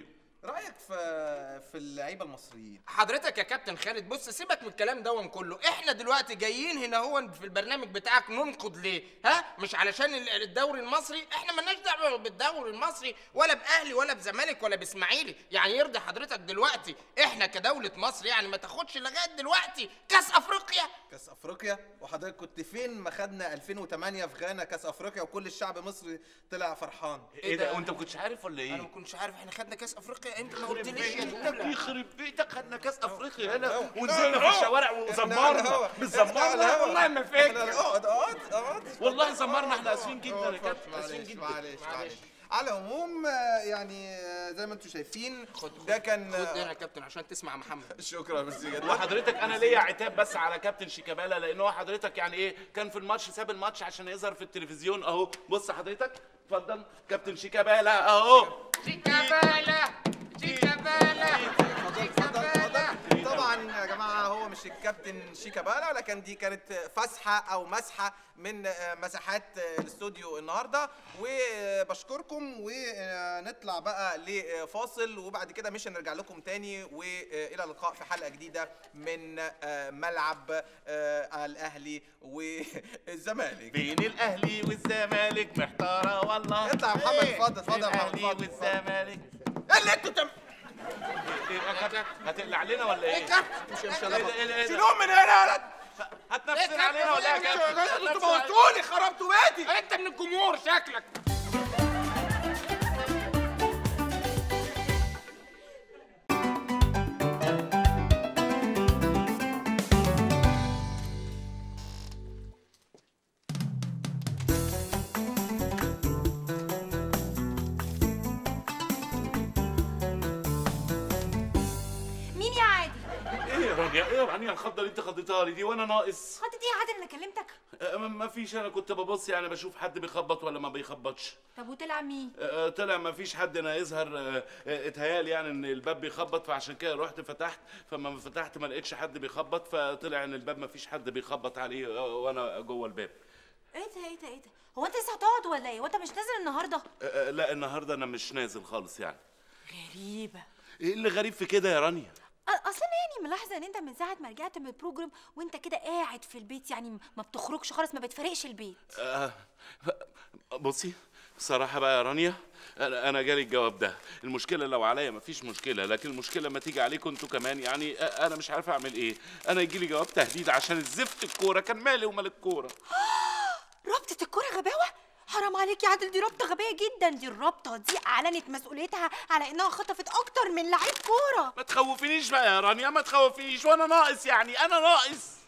رايك في في اللعيبه المصريين
حضرتك يا كابتن خالد بص سيبك من الكلام دون كله احنا دلوقتي جايين هنا هو في البرنامج بتاعك ننقد ليه ها مش علشان ال- الدوري المصري احنا مالناش دعوه بالدوري المصري ولا باهلي ولا بزمالك ولا باسماعيلي يعني يرضي حضرتك دلوقتي احنا كدوله مصر يعني ما تاخدش لغايه دلوقتي كاس افريقيا
كاس افريقيا وحضرتك كنت فين ما خدنا 2008 في غانا كاس افريقيا وكل الشعب المصري طلع فرحان
ايه ده وانت ما كنتش عارف ولا ايه؟
انا ما كنتش عارف احنا خدنا كاس افريقيا امتى ما
يخرب
قلتليش يا
بيتك
دولا
يخرب بيتك خدنا كاس افريقيا هنا
لا،
ونزلنا
لا،
في الشوارع
لا،
وزمرنا
لا،
مش
لا، لا،
زمرنا والله ما فاكر
اقعد اقعد اقعد
والله زمرنا احنا اسفين جدا يا
اقعد،
كابتن اسفين
معلش
جدا
معلش معلش على العموم آه، يعني آه، زي ما انتم شايفين ده كان
خد ده يا كابتن عشان تسمع محمد
شكرا ميرسي جدا
وحضرتك انا ليا عتاب بس على كابتن شيكابالا لان هو حضرتك يعني ايه كان في الماتش ساب الماتش عشان يظهر في التلفزيون اهو بص حضرتك اتفضل كابتن شيكابالا اهو
شيكابالا شيكابالا شيكابالا
طبعا يا جماعه هو مش الكابتن شيكابالا لكن دي كانت فسحه او مسحه من آه، مساحات آه، الاستوديو النهارده وبشكركم ونطلع بقى لفاصل وبعد كده مش هنرجع لكم تاني والى اللقاء في حلقه جديده من آه، ملعب آه، الاهلي والزمالك
بين الاهلي والزمالك محتاره والله
اطلع يا محمد اتفضل اتفضل يا محمد
الاهلي
اتفضل اتفضل.
والزمالك
ايه اللي انتوا تم...
إيه يا كابتن؟ هتقلع علينا ولا ايه؟
ايه كابتن
مش مش
إيه ده- إيه ده- إيه ده؟
شيلوهم من هنا يا ولد
هتنفسن علينا ولا ايه يا كابتن؟
انتوا
هتنفسن علينا؟
موتوني خربتوا بيتي انت من الجمهور شكلك
مين يا عادل
ايه يا رانيا ايه يا رانيا الخضه اللي انت خضيتها لي دي وانا ناقص
خطت ايه يا عادل انا كلمتك
أه، ما ما فيش انا كنت ببص يعني بشوف حد بيخبط ولا ما بيخبطش
طب وطلع مين
أه، طلع ما فيش حد انا يظهر أه، أه، اتهيالي يعني ان الباب بيخبط فعشان كده رحت فتحت فما فتحت ما لقيتش حد بيخبط فطلع ان الباب ما فيش حد بيخبط عليه أه، وانا جوه الباب
ايه ده ايه ده ايه ده هو انت لسه هتقعد ولا ايه وانت مش نازل النهارده
أه، أه، لا النهارده انا مش نازل خالص يعني
غريبه
ايه اللي غريب في كده يا رانيا
أ- اصل انا يعني ملاحظه ان انت من ساعه ما رجعت من البروجرام وانت كده قاعد في البيت يعني ما بتخرجش خالص ما بتفارقش البيت
آه، بصي بصراحة بقى يا رانيا أنا أنا جالي الجواب ده، المشكلة لو عليا مفيش مشكلة، لكن المشكلة لما تيجي عليكم أنتوا كمان يعني آه، أنا مش عارف أعمل إيه، أنا يجي لي جواب تهديد عشان الزفت الكورة كان مالي ومال الكورة.
رابطه الكوره غباوه حرام عليك يا عادل دي رابطه غبيه جدا دي الرابطه دي اعلنت مسؤوليتها على انها خطفت اكتر من لعيب كوره
ما تخوفينيش بقى يا رانيا ما تخوفينيش وأنا ناقص يعني أنا ناقص.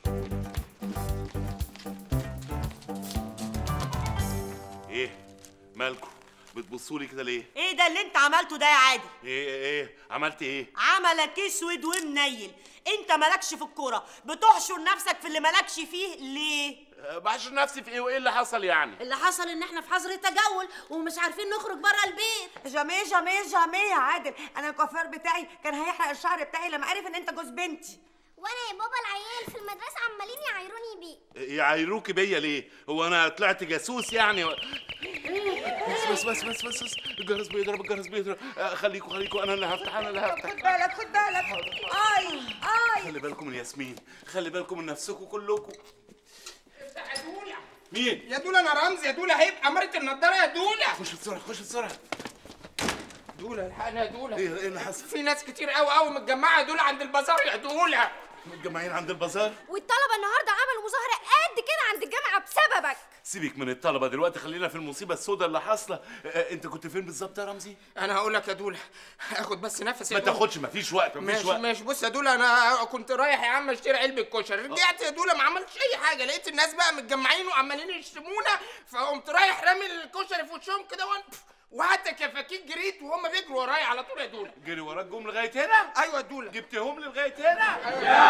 إيه؟ مالكم؟ بتبصوا لي كده ليه؟
ايه ده اللي انت عملته ده يا عادل
إيه إيه؟ عملت إيه؟
عملك اسود ومنيل انت مالكش في الكوره بتحشر نفسك في اللي مالكش فيه ليه
أه، بحشر نفسي في إيه وإيه اللي حصل يعني؟
اللي حصل ان احنا في حظر تجول ومش عارفين نخرج بره البيت
جامي جامي جامي يا عادل انا الكوافير بتاعي كان هيحرق الشعر بتاعي لما عرف ان انت جوز بنتي
وانا يا بابا العيال في المدرسه عمالين يعايروني بيه
يعايروكي بيا ليه؟ هو انا طلعت جاسوس يعني و... بس بس بس بس بس, بس. الجرس بيضرب الجرس بيضرب آه، خليكوا خليكوا انا اللي هفتح انا اللي هفتح
خد بالك خد بالك اي اي
خلي بالكم من ياسمين خلي بالكم من نفسكم كلكم
يا دولا
مين؟
يا دولا انا رمزي يا دولا هيبقى مرة النضاره يا دولا
خش بسرعه خش بسرعه
دولا الحقنا يا دولا
ايه ايه اللي حصل؟
في ناس كتير قوي قوي متجمعه يا دولا عند البازار يا دولا
متجمعين عند البازار
والطلبه النهارده عملوا مظاهره قد كده عند الجامعه بسببك
سيبك من الطلبه دلوقتي خلينا في المصيبه السوداء اللي حاصله آه، انت كنت فين بالظبط يا رمزي؟
انا هقول لك يا دولا اخد بس نفس
ما تاخدش مفيش وقت مفيش
ماشي
وقت
ماشي بص يا دولا انا كنت رايح يا عم اشتري علبه كشري رجعت يا دولا ما عملتش اي حاجه لقيت الناس بقى متجمعين وعمالين يشتمونا فقمت رايح رامي الكشري في وشهم كده وان وحتى كفاكيك جريت وهم بيجروا ورايا على طول يا دولا
جري وراك جم لغايه هنا؟
ايوه يا دولا
جبتهم لي لغايه هنا؟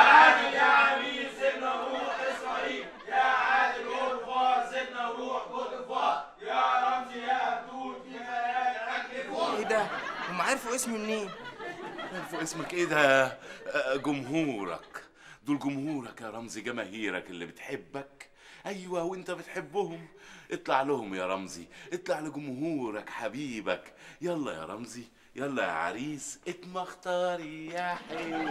ايه ده هم عرفوا اسمي منين
عارفوا اسمك ايه ده آه، جمهورك دول جمهورك يا رمزي جماهيرك اللي بتحبك ايوه وانت بتحبهم اطلع لهم يا رمزي اطلع لجمهورك حبيبك يلا يا رمزي يلا يا عريس اتمختاري يا حلوة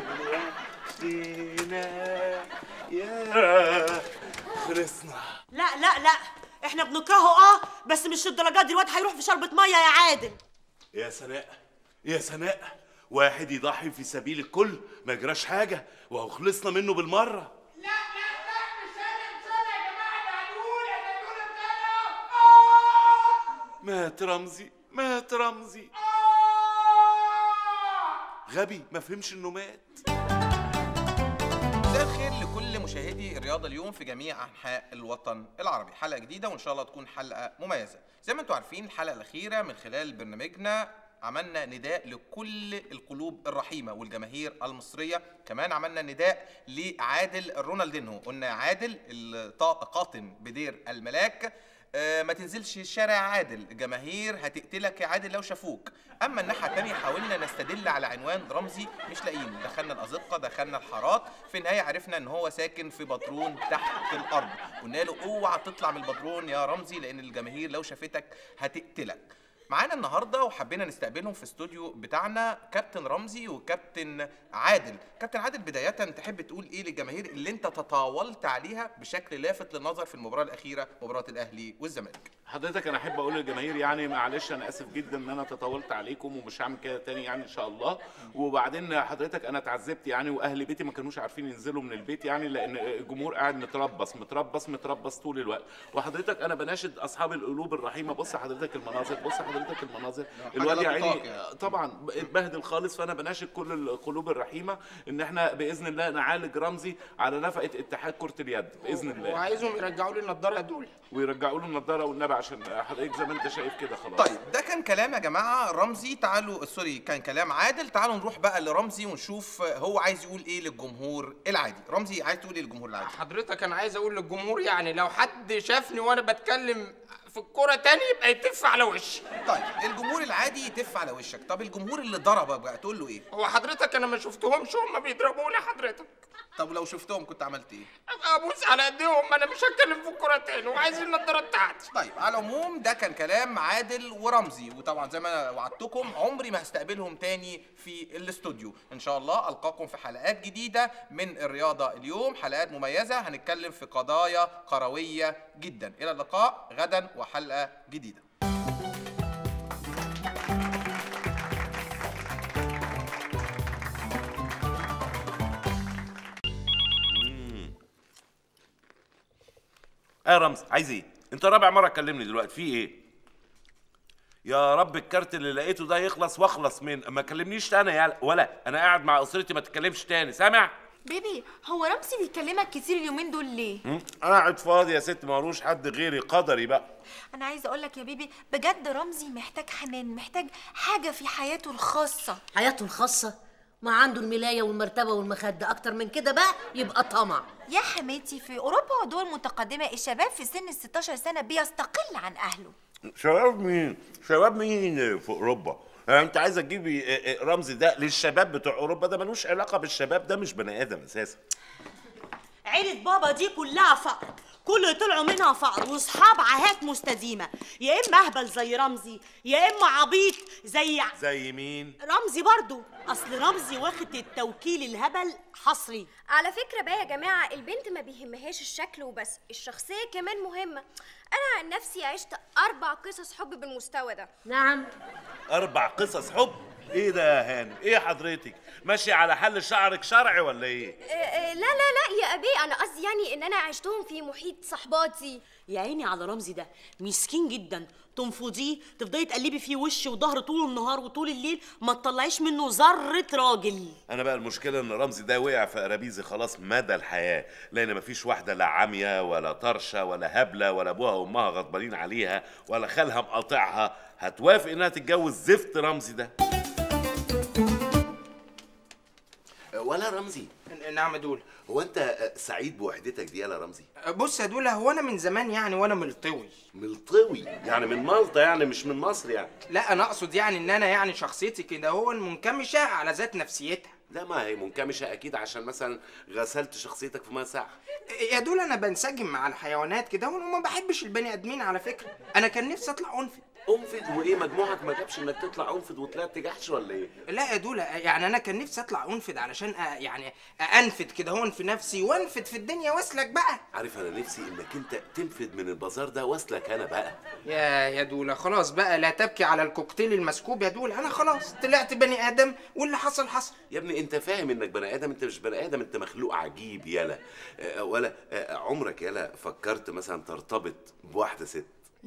لينا يا خلصنا
لا لا لا احنا بنكرهه اه بس مش الدرجات دي الواد هيروح في شربة ميه يا عادل
يا سناء يا سناء واحد يضحي في سبيل الكل ما يجراش حاجة وهو خلصنا منه بالمرة مات رمزي مات رمزي غبي ما فهمش انه مات
مساء الخير لكل مشاهدي الرياضة اليوم في جميع أنحاء الوطن العربي حلقة جديدة وإن شاء الله تكون حلقة مميزة زي ما أنتم عارفين الحلقة الأخيرة من خلال برنامجنا عملنا نداء لكل القلوب الرحيمة والجماهير المصرية كمان عملنا نداء لعادل رونالدينهو قلنا عادل القاطن بدير الملاك آه، ما تنزلش الشارع يا عادل الجماهير هتقتلك يا عادل لو شافوك اما الناحيه الثانيه حاولنا نستدل على عنوان رمزي مش لاقيين دخلنا الازقه دخلنا الحارات في النهايه عرفنا ان هو ساكن في بطرون تحت الارض قلنا له اوعى تطلع من البطرون يا رمزي لان الجماهير لو شافتك هتقتلك معانا النهارده وحبينا نستقبلهم في استوديو بتاعنا كابتن رمزي وكابتن عادل كابتن عادل بدايه تحب تقول ايه للجماهير اللي انت تطاولت عليها بشكل لافت للنظر في المباراه الاخيره مباراه الاهلي والزمالك
حضرتك انا احب اقول للجماهير يعني معلش انا اسف جدا ان انا تطاولت عليكم ومش هعمل كده تاني يعني ان شاء الله وبعدين حضرتك انا اتعذبت يعني واهل بيتي ما كانوش عارفين ينزلوا من البيت يعني لان الجمهور قاعد متربص متربص متربص طول الوقت وحضرتك انا بناشد اصحاب القلوب الرحيمه بص حضرتك المناظر بص حضرتك المناظر الواد يا
حاجة لا
عيني
تطاق يعني.
طبعا اتبهدل خالص فانا بناشد كل القلوب الرحيمه ان احنا باذن الله نعالج رمزي على نفقه اتحاد كره اليد باذن الله
وعايزهم يرجعوا لي النضاره دول
ويرجعوا له النضاره والنبي عشان حضرتك زي ما انت شايف كده خلاص
طيب ده كان كلام يا جماعه رمزي تعالوا سوري كان كلام عادل تعالوا نروح بقى لرمزي ونشوف هو عايز يقول ايه للجمهور العادي رمزي عايز تقول ايه للجمهور العادي
حضرتك انا عايز اقول للجمهور يعني لو حد شافني وانا بتكلم في الكوره تاني يبقى يتف على وشي
طيب الجمهور العادي يتف على وشك طب الجمهور اللي ضربك بقى تقول له ايه
هو حضرتك انا ما شفتهمش هم بيضربوني حضرتك
طب لو شفتهم كنت عملت ايه
ابقى ابوس على ايديهم انا مش هتكلم في الكوره تاني وعايز النضاره بتاعتي
طيب على العموم ده كان كلام عادل ورمزي وطبعا زي ما وعدتكم عمري ما هستقبلهم تاني في الاستوديو ان شاء الله القاكم في حلقات جديده من الرياضه اليوم حلقات مميزه هنتكلم في قضايا كرويه جدا الى اللقاء غدا وحلقه جديده
ايه يا رمز عايز ايه انت رابع مره تكلمني دلوقتي في ايه يا رب الكارت اللي لقيته ده يخلص واخلص من ما كلمنيش تاني يا ولا انا قاعد مع اسرتي ما تتكلمش تاني سامع
بيبي هو رمزي بيكلمك كتير اليومين دول ليه
م? قاعد فاضي يا ست مالوش حد غيري قدري بقى
انا عايزه اقول لك يا بيبي بجد رمزي محتاج حنان محتاج حاجه في حياته الخاصه
حياته الخاصة ما عنده الملاية والمرتبة والمخدة أكتر من كده بقى يبقى طمع
يا حماتي في اوروبا ودول متقدمه الشباب في سن ال 16 سنه بيستقل عن اهله
شباب مين شباب مين في اوروبا يعني انت عايزه تجيبي آه، آه، رمزي ده للشباب بتوع اوروبا ده ملوش علاقه بالشباب ده مش بني ادم اساسا
عيلة بابا دي كلها فقر كل اللي طلعوا منها فقر واصحاب عاهات مستديمه يا اما اهبل زي رمزي يا اما عبيط زي
زي مين
رمزي برضو اصل رمزي واخد التوكيل الهبل حصري
على فكرة بقى يا جماعة البنت ما بيهمهاش الشكل وبس الشخصية كمان مهمة أنا عن نفسي عشت أربع قصص حب بالمستوى ده
نعم
اربع قصص حب ايه ده يا هانم ايه حضرتك ماشي على حل شعرك شرعي ولا ايه
آه، آه، لا لا لا يا أبي أنا قصدي يعني إن أنا عشتهم في محيط صحباتي
يا عيني على رمزي ده مسكين جدا تنفضيه تفضلي تقلبي فيه وش وظهر طول النهار وطول الليل ما تطلعيش منه ذره راجل
انا بقى المشكله ان رمزي ده وقع في قرابيزي خلاص مدى الحياه لان مفيش واحده لا عاميه ولا طرشه ولا هبله ولا ابوها وامها غضبانين عليها ولا خالها مقاطعها هتوافق انها تتجوز زفت رمزي ده ولا رمزي
نعم يا دولا
هو انت سعيد بوحدتك دي يا رمزي
بص يا دولا هو انا من زمان يعني وانا ملطوي
ملطوي يعني من مالطا يعني مش من مصر يعني
لا انا اقصد يعني ان انا يعني شخصيتي كده هو منكمشه على ذات نفسيتها
لا ما هي منكمشه اكيد عشان مثلا غسلت شخصيتك في ميه ساقعه
يا دول انا بنسجم مع الحيوانات كده وانا ما بحبش البني ادمين على فكره انا كان نفسي اطلع انفد
انفد وايه مجموعك ما جابش انك تطلع انفد وطلعت جحش ولا ايه
لا يا دولا يعني انا كان نفسي اطلع انفد علشان أ... يعني انفد كده هون في نفسي وانفد في الدنيا واسلك بقى
عارف انا نفسي انك انت تنفد من البازار ده واسلك انا بقى
يا يا دولا خلاص بقى لا تبكي على الكوكتيل المسكوب يا دولا انا خلاص طلعت بني ادم واللي حصل حصل
يا ابني انت فاهم انك بني ادم انت مش بني ادم انت مخلوق عجيب يالا آه، ولا آه، عمرك يالا فكرت مثلا ترتبط بواحده ست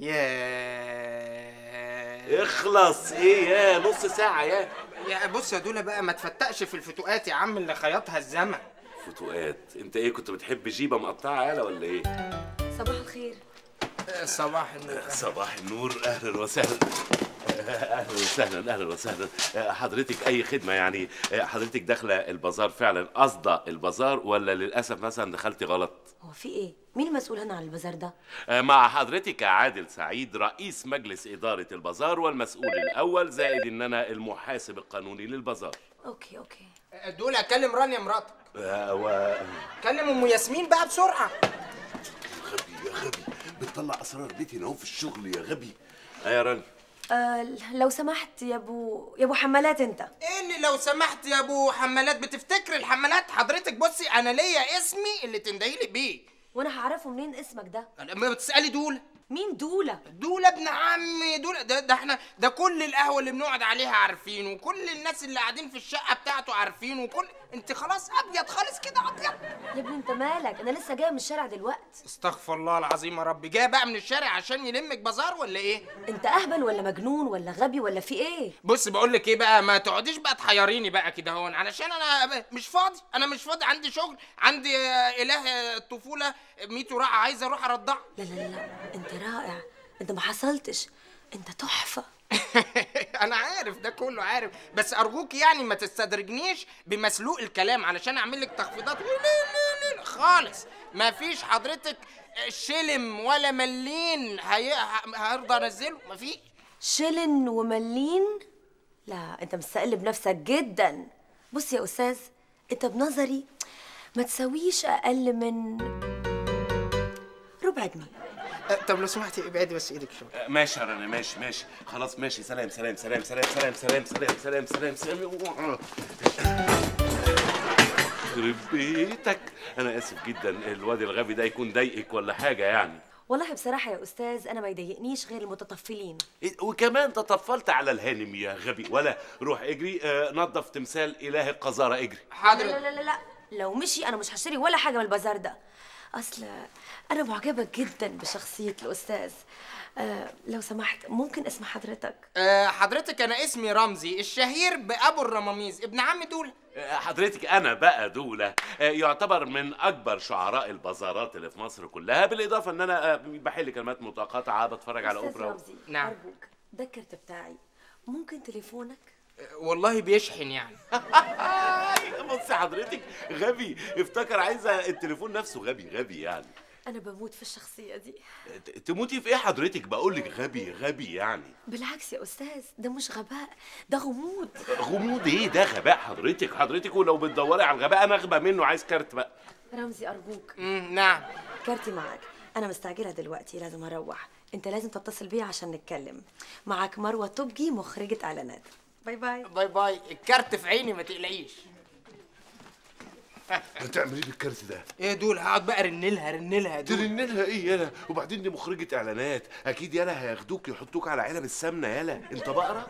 يا
اخلص ايه يا نص ساعه يا
يا بص يا دولا بقى ما تفتقش في الفتوقات يا عم اللي خيطها الزمن
فتوقات انت ايه كنت بتحب جيبه مقطعه يالا ولا ايه
صباح الخير
صباح النور
صباح النور اهلا وسهلا اهلا وسهلا اهلا وسهلا حضرتك اي خدمه يعني حضرتك داخله البازار فعلا قصده البازار ولا للاسف مثلا دخلتي غلط
هو في ايه مين المسؤول هنا عن البازار ده
مع حضرتك يا عادل سعيد رئيس مجلس اداره البازار والمسؤول الاول زائد ان انا المحاسب القانوني للبازار
اوكي اوكي
دولا كلم رانيا مراتك
آه، و...
كلم ام ياسمين بقى بسرعه
غبي يا غبي بتطلع اسرار بيتي هنا أهو في الشغل يا غبي آه يا راني
آه لو سمحت يا ابو يا ابو حمالات انت
ايه اللي لو سمحت يا ابو حمالات بتفتكر الحمالات حضرتك بصي انا ليا اسمي اللي تندهيلي بيه
وانا هعرفه منين اسمك ده
لما بتسالي دوله
مين دوله
دوله ابن عمي دوله ده, ده احنا ده كل القهوه اللي بنقعد عليها عارفينه وكل الناس اللي قاعدين في الشقه بتاعته عارفينه وكل انت خلاص ابيض خالص كده ابيض
يا ابني انت مالك انا لسه جايه من الشارع دلوقتي
استغفر الله العظيم يا رب جاي بقى من الشارع عشان يلمك بازار ولا ايه
انت اهبل ولا مجنون ولا غبي ولا في ايه
بص بقول لك ايه بقى ما تقعديش بقى تحيريني بقى كده هون علشان انا مش فاضي انا مش فاضي عندي شغل عندي آه، اله آه، الطفوله ميتو رقعه عايز اروح ارضعه
لا لا لا انت رائع انت ما حصلتش انت تحفه
انا عارف ده كله عارف بس ارجوك يعني ما تستدرجنيش بمسلوق الكلام علشان اعمل لك تخفيضات لا لا لا خالص ما فيش حضرتك شلم ولا ملين هي... ه- هرضى انزله ما فيش
شلن وملين لا انت مستقل بنفسك جدا بص يا استاذ انت بنظري ما تسويش اقل من ربع جنيه
طب لو سمحتي ابعدي بس ايدك شويه
ماشي يا رنا ماشي ماشي خلاص ماشي سلام سلام سلام سلام سلام سلام سلام سلام سلام سلام يخرب بيتك انا اسف جدا الواد الغبي ده يكون ضايقك ولا حاجه يعني
والله بصراحه يا استاذ انا ما يضايقنيش غير المتطفلين
إيه، وكمان تطفلت على الهانم يا غبي ولا روح اجري آه، نظف تمثال اله القذاره اجري
حاضر
لا لا لا لا لو مشي انا مش هشتري ولا حاجه من البازار ده اصل انا معجبه جدا بشخصيه الاستاذ آه لو سمحت ممكن اسم حضرتك
أه حضرتك انا اسمي رمزي الشهير بابو الرماميز ابن عم دول
آه، حضرتك انا بقى دوله آه، يعتبر من اكبر شعراء البازارات اللي في مصر كلها بالاضافه ان انا آه، بحل كلمات متقاطعه بتفرج على
أستاذ
اوبرا
رمزي
نعم.
ارجوك ده الكارت بتاعي ممكن تليفونك
والله بيشحن يعني
بص حضرتك غبي افتكر عايزه التليفون نفسه غبي غبي يعني
انا بموت في الشخصيه دي
ت- تموتي في ايه حضرتك بقول لك غبي غبي يعني
بالعكس يا استاذ ده مش غباء ده غموض
غموض ايه ده غباء حضرتك حضرتك ولو بتدوري على الغباء انا اغبى منه عايز كارت بقى
رمزي ارجوك
مم، نعم
كارتي معاك انا مستعجله دلوقتي لازم اروح انت لازم تتصل بيا عشان نتكلم معاك مروه توبجي مخرجه اعلانات باي باي
باي باي الكارت في عيني ما تقلقيش
هتعمل ايه بالكارت ده
ايه دول هقعد بقى ارن لها ارن لها دول
ترن لها ايه يالا وبعدين دي مخرجة اعلانات اكيد يالا هياخدوك يحطوك على علب السمنه يالا انت بقرة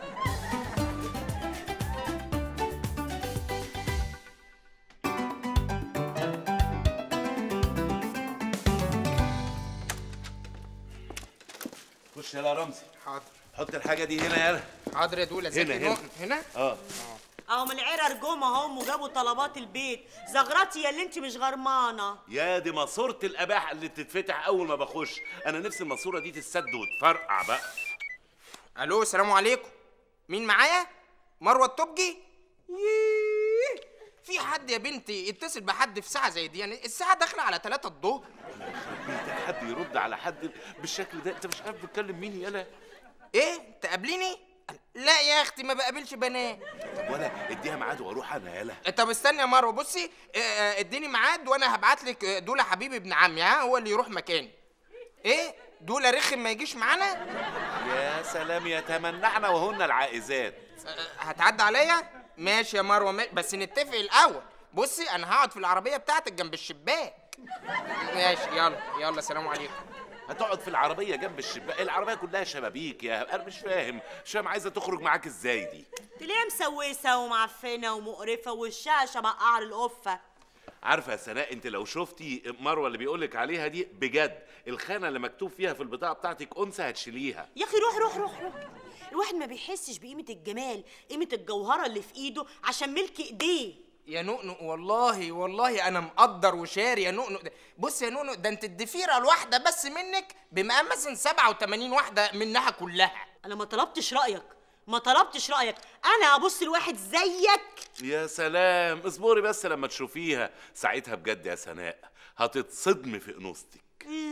خش يالا يا رمزي
حاضر
حط الحاجه دي هنا يالا
حاضر يا دول
هنا هنا
هنا
اه
اهم العيره رجوم اهم وجابوا طلبات البيت زغرتي يا اللي انت مش غرمانه
يا دي ماسوره الاباحه اللي بتتفتح اول ما بخش انا نفسي الماسوره دي تتسد وتفرقع بقى
الو السلام عليكم مين معايا مروه التوبجي ييه. في حد يا بنتي يتصل بحد في ساعه زي دي يعني الساعه داخله على 3 الظهر
بيتك حد يرد على حد بالشكل ده انت مش عارف بتكلم مين يالا
ايه تقابليني لا يا اختي ما بقابلش بنات
طب ولا اديها ميعاد واروح انا يالا
طب استني يا مروه بصي آه، آه، اديني ميعاد وانا هبعت لك دوله حبيبي ابن عمي ها هو اللي يروح مكاني ايه دولا رخم ما يجيش معانا
يا سلام يتمنعنا وهن العائزات
هتعدي عليا ماشي يا مروه ماشي. بس نتفق الاول بصي انا هقعد في العربيه بتاعتك جنب الشباك ماشي يلا يلا سلام عليكم
هتقعد في العربيه جنب الشباك العربيه كلها شبابيك يا انا مش فاهم مش فاهم عايزه تخرج معاك ازاي دي
تلاقيها مسوسه ومعفنه ومقرفه وشها شبه قعر القفه
عارفه يا سناء انت لو شفتي مروه اللي بيقولك عليها دي بجد الخانه اللي مكتوب فيها في البطاقه بتاعتك انثى هتشيليها
يا اخي روح روح روح روح الواحد ما بيحسش بقيمه الجمال قيمه الجوهره اللي في ايده عشان ملك ايديه
يا نؤنؤ والله والله انا مقدر وشاري يا نؤنؤ ده- بص يا نؤنؤ ده انت الضفيره الواحده بس منك بمقام مثلا 87 واحده منها كلها
انا ما طلبتش رايك ما طلبتش رايك انا ابص لواحد زيك
يا سلام اصبري بس لما تشوفيها ساعتها بجد يا سناء هتتصدمي في انوثتك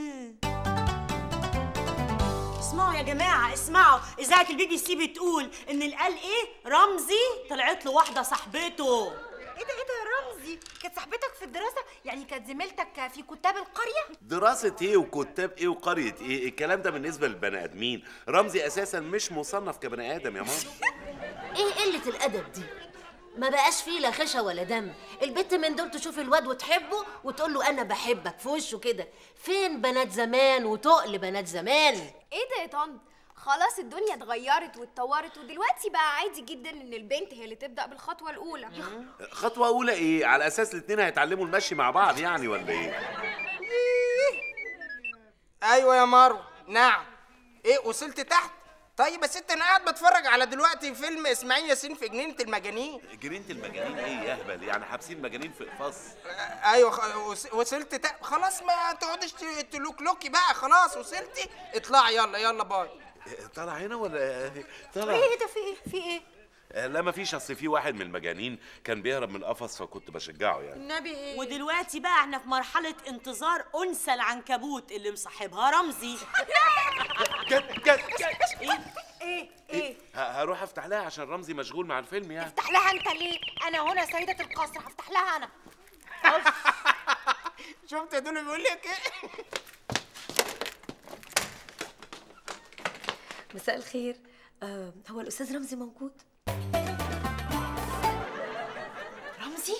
اسمعوا يا جماعه اسمعوا اذاعه البي بي سي بتقول ان اللي قال ايه رمزي طلعت له واحده صاحبته
ايه ده ايه ده يا رمزي كانت صاحبتك في الدراسه يعني كانت زميلتك في كتاب القريه
دراسة ايه وكتاب ايه وقرية ايه الكلام ده بالنسبة للبني ادمين رمزي اساسا مش مصنف كبني ادم يا ماما
ايه قلة الأدب دي؟ ما بقاش فيه لا خشة ولا دم البت من دول تشوف الواد وتحبه وتقول له أنا بحبك في وشه كده فين بنات زمان وتقل بنات زمان
ايه ده يا طنط خلاص الدنيا اتغيرت واتطورت ودلوقتي بقى عادي جدا ان البنت هي اللي تبدا بالخطوه الاولى
خطوة اولى ايه على اساس الاتنين هيتعلموا المشي مع بعض يعني ولا ايه
ايوه يا مروه نعم ايه وصلت تحت طيب بس انت انا قاعد بتفرج على دلوقتي فيلم اسماعيل ياسين في جنينه المجانين
جنينة المجانين ايه يهبل يعني حابسين مجانين في قفص
ايوه خ... وص- وصلت تحت خلاص ما تقعدش ت- تلوكلوكي بقى خلاص وصلتي اطلعي يلا يلا باي
طالع هنا ولا طالع
ايه ده في ايه في ايه
آه، لا ما فيش اصل في واحد من المجانين كان بيهرب من القفص فكنت بشجعه يعني
النبي ايه
ودلوقتي بقى احنا في مرحله انتظار انثى العنكبوت اللي مصاحبها رمزي
جت جت
ايه ايه ايه
ه- هروح افتح لها عشان رمزي مشغول مع الفيلم يعني
افتح لها انت ليه انا هنا سيده القصر هفتح لها انا
شفت يا دول بيقول لك ايه
مساء الخير آه هو الأستاذ رمزي موجود؟
رمزي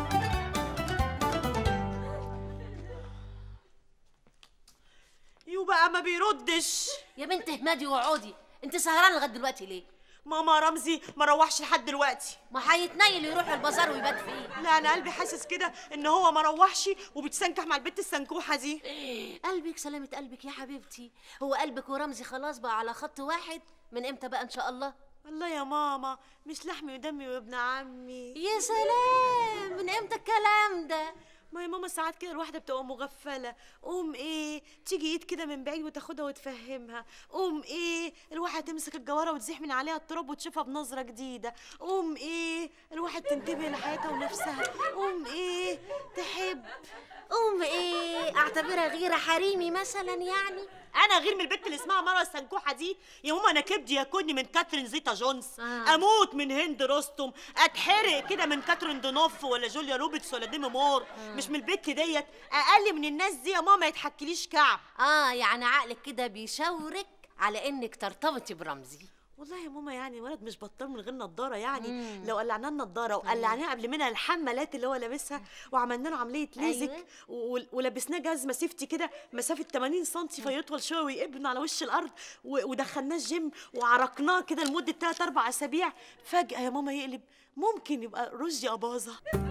يو بقى ما بيردش
يا بنت اهمدي واقعدي انت سهرانه لغايه دلوقتي ليه
ماما رمزي ما روحش لحد دلوقتي
ما هيتنيل يروح البازار ويبات فيه
لا انا قلبي حاسس كده ان هو ما روحش وبتسنكح مع البت السنكوحه دي
قلبك سلامة قلبك يا حبيبتي هو قلبك ورمزي خلاص بقى على خط واحد من امتى بقى ان شاء الله
الله يا ماما مش لحمي ودمي وابن عمي
يا سلام من امتى الكلام ده
ما يا ماما ساعات كده الواحده بتبقى مغفله قوم ايه تيجي ايد كده من بعيد وتاخدها وتفهمها قوم ايه الواحد تمسك الجواره وتزيح من عليها التراب وتشوفها بنظره جديده قوم ايه الواحد تنتبه لحياتها ونفسها قوم ايه تحب
قوم ايه اعتبرها غيره حريمي مثلا يعني
انا غير من البت اللي اسمها مروه السنكوحه دي يا ماما انا كبدي ياكلني من كاترين زيتا جونز
آه.
اموت من هند رستم اتحرق كده من كاترين دونوف ولا جوليا روبرتس ولا ديمي مور مش من البت ديت اقل من الناس دي يا ماما ما يتحكليش كعب
اه يعني عقلك كده بيشاورك على انك ترتبطي برمزي
والله يا ماما يعني ولد مش بطال من غير نضاره يعني لو قلعناه النضاره وقلعناه قبل منها الحمالات اللي هو لابسها وعملنا له عمليه ليزك
أيوة.
و- ولبسناه جزمه سيفتي كده مسافه 80 سم فيطول شويه ويقبن على وش الارض و- ودخلناه الجيم وعرقناه كده لمده 3 4 اسابيع فجاه يا ماما يقلب ممكن يبقى رشدي اباظه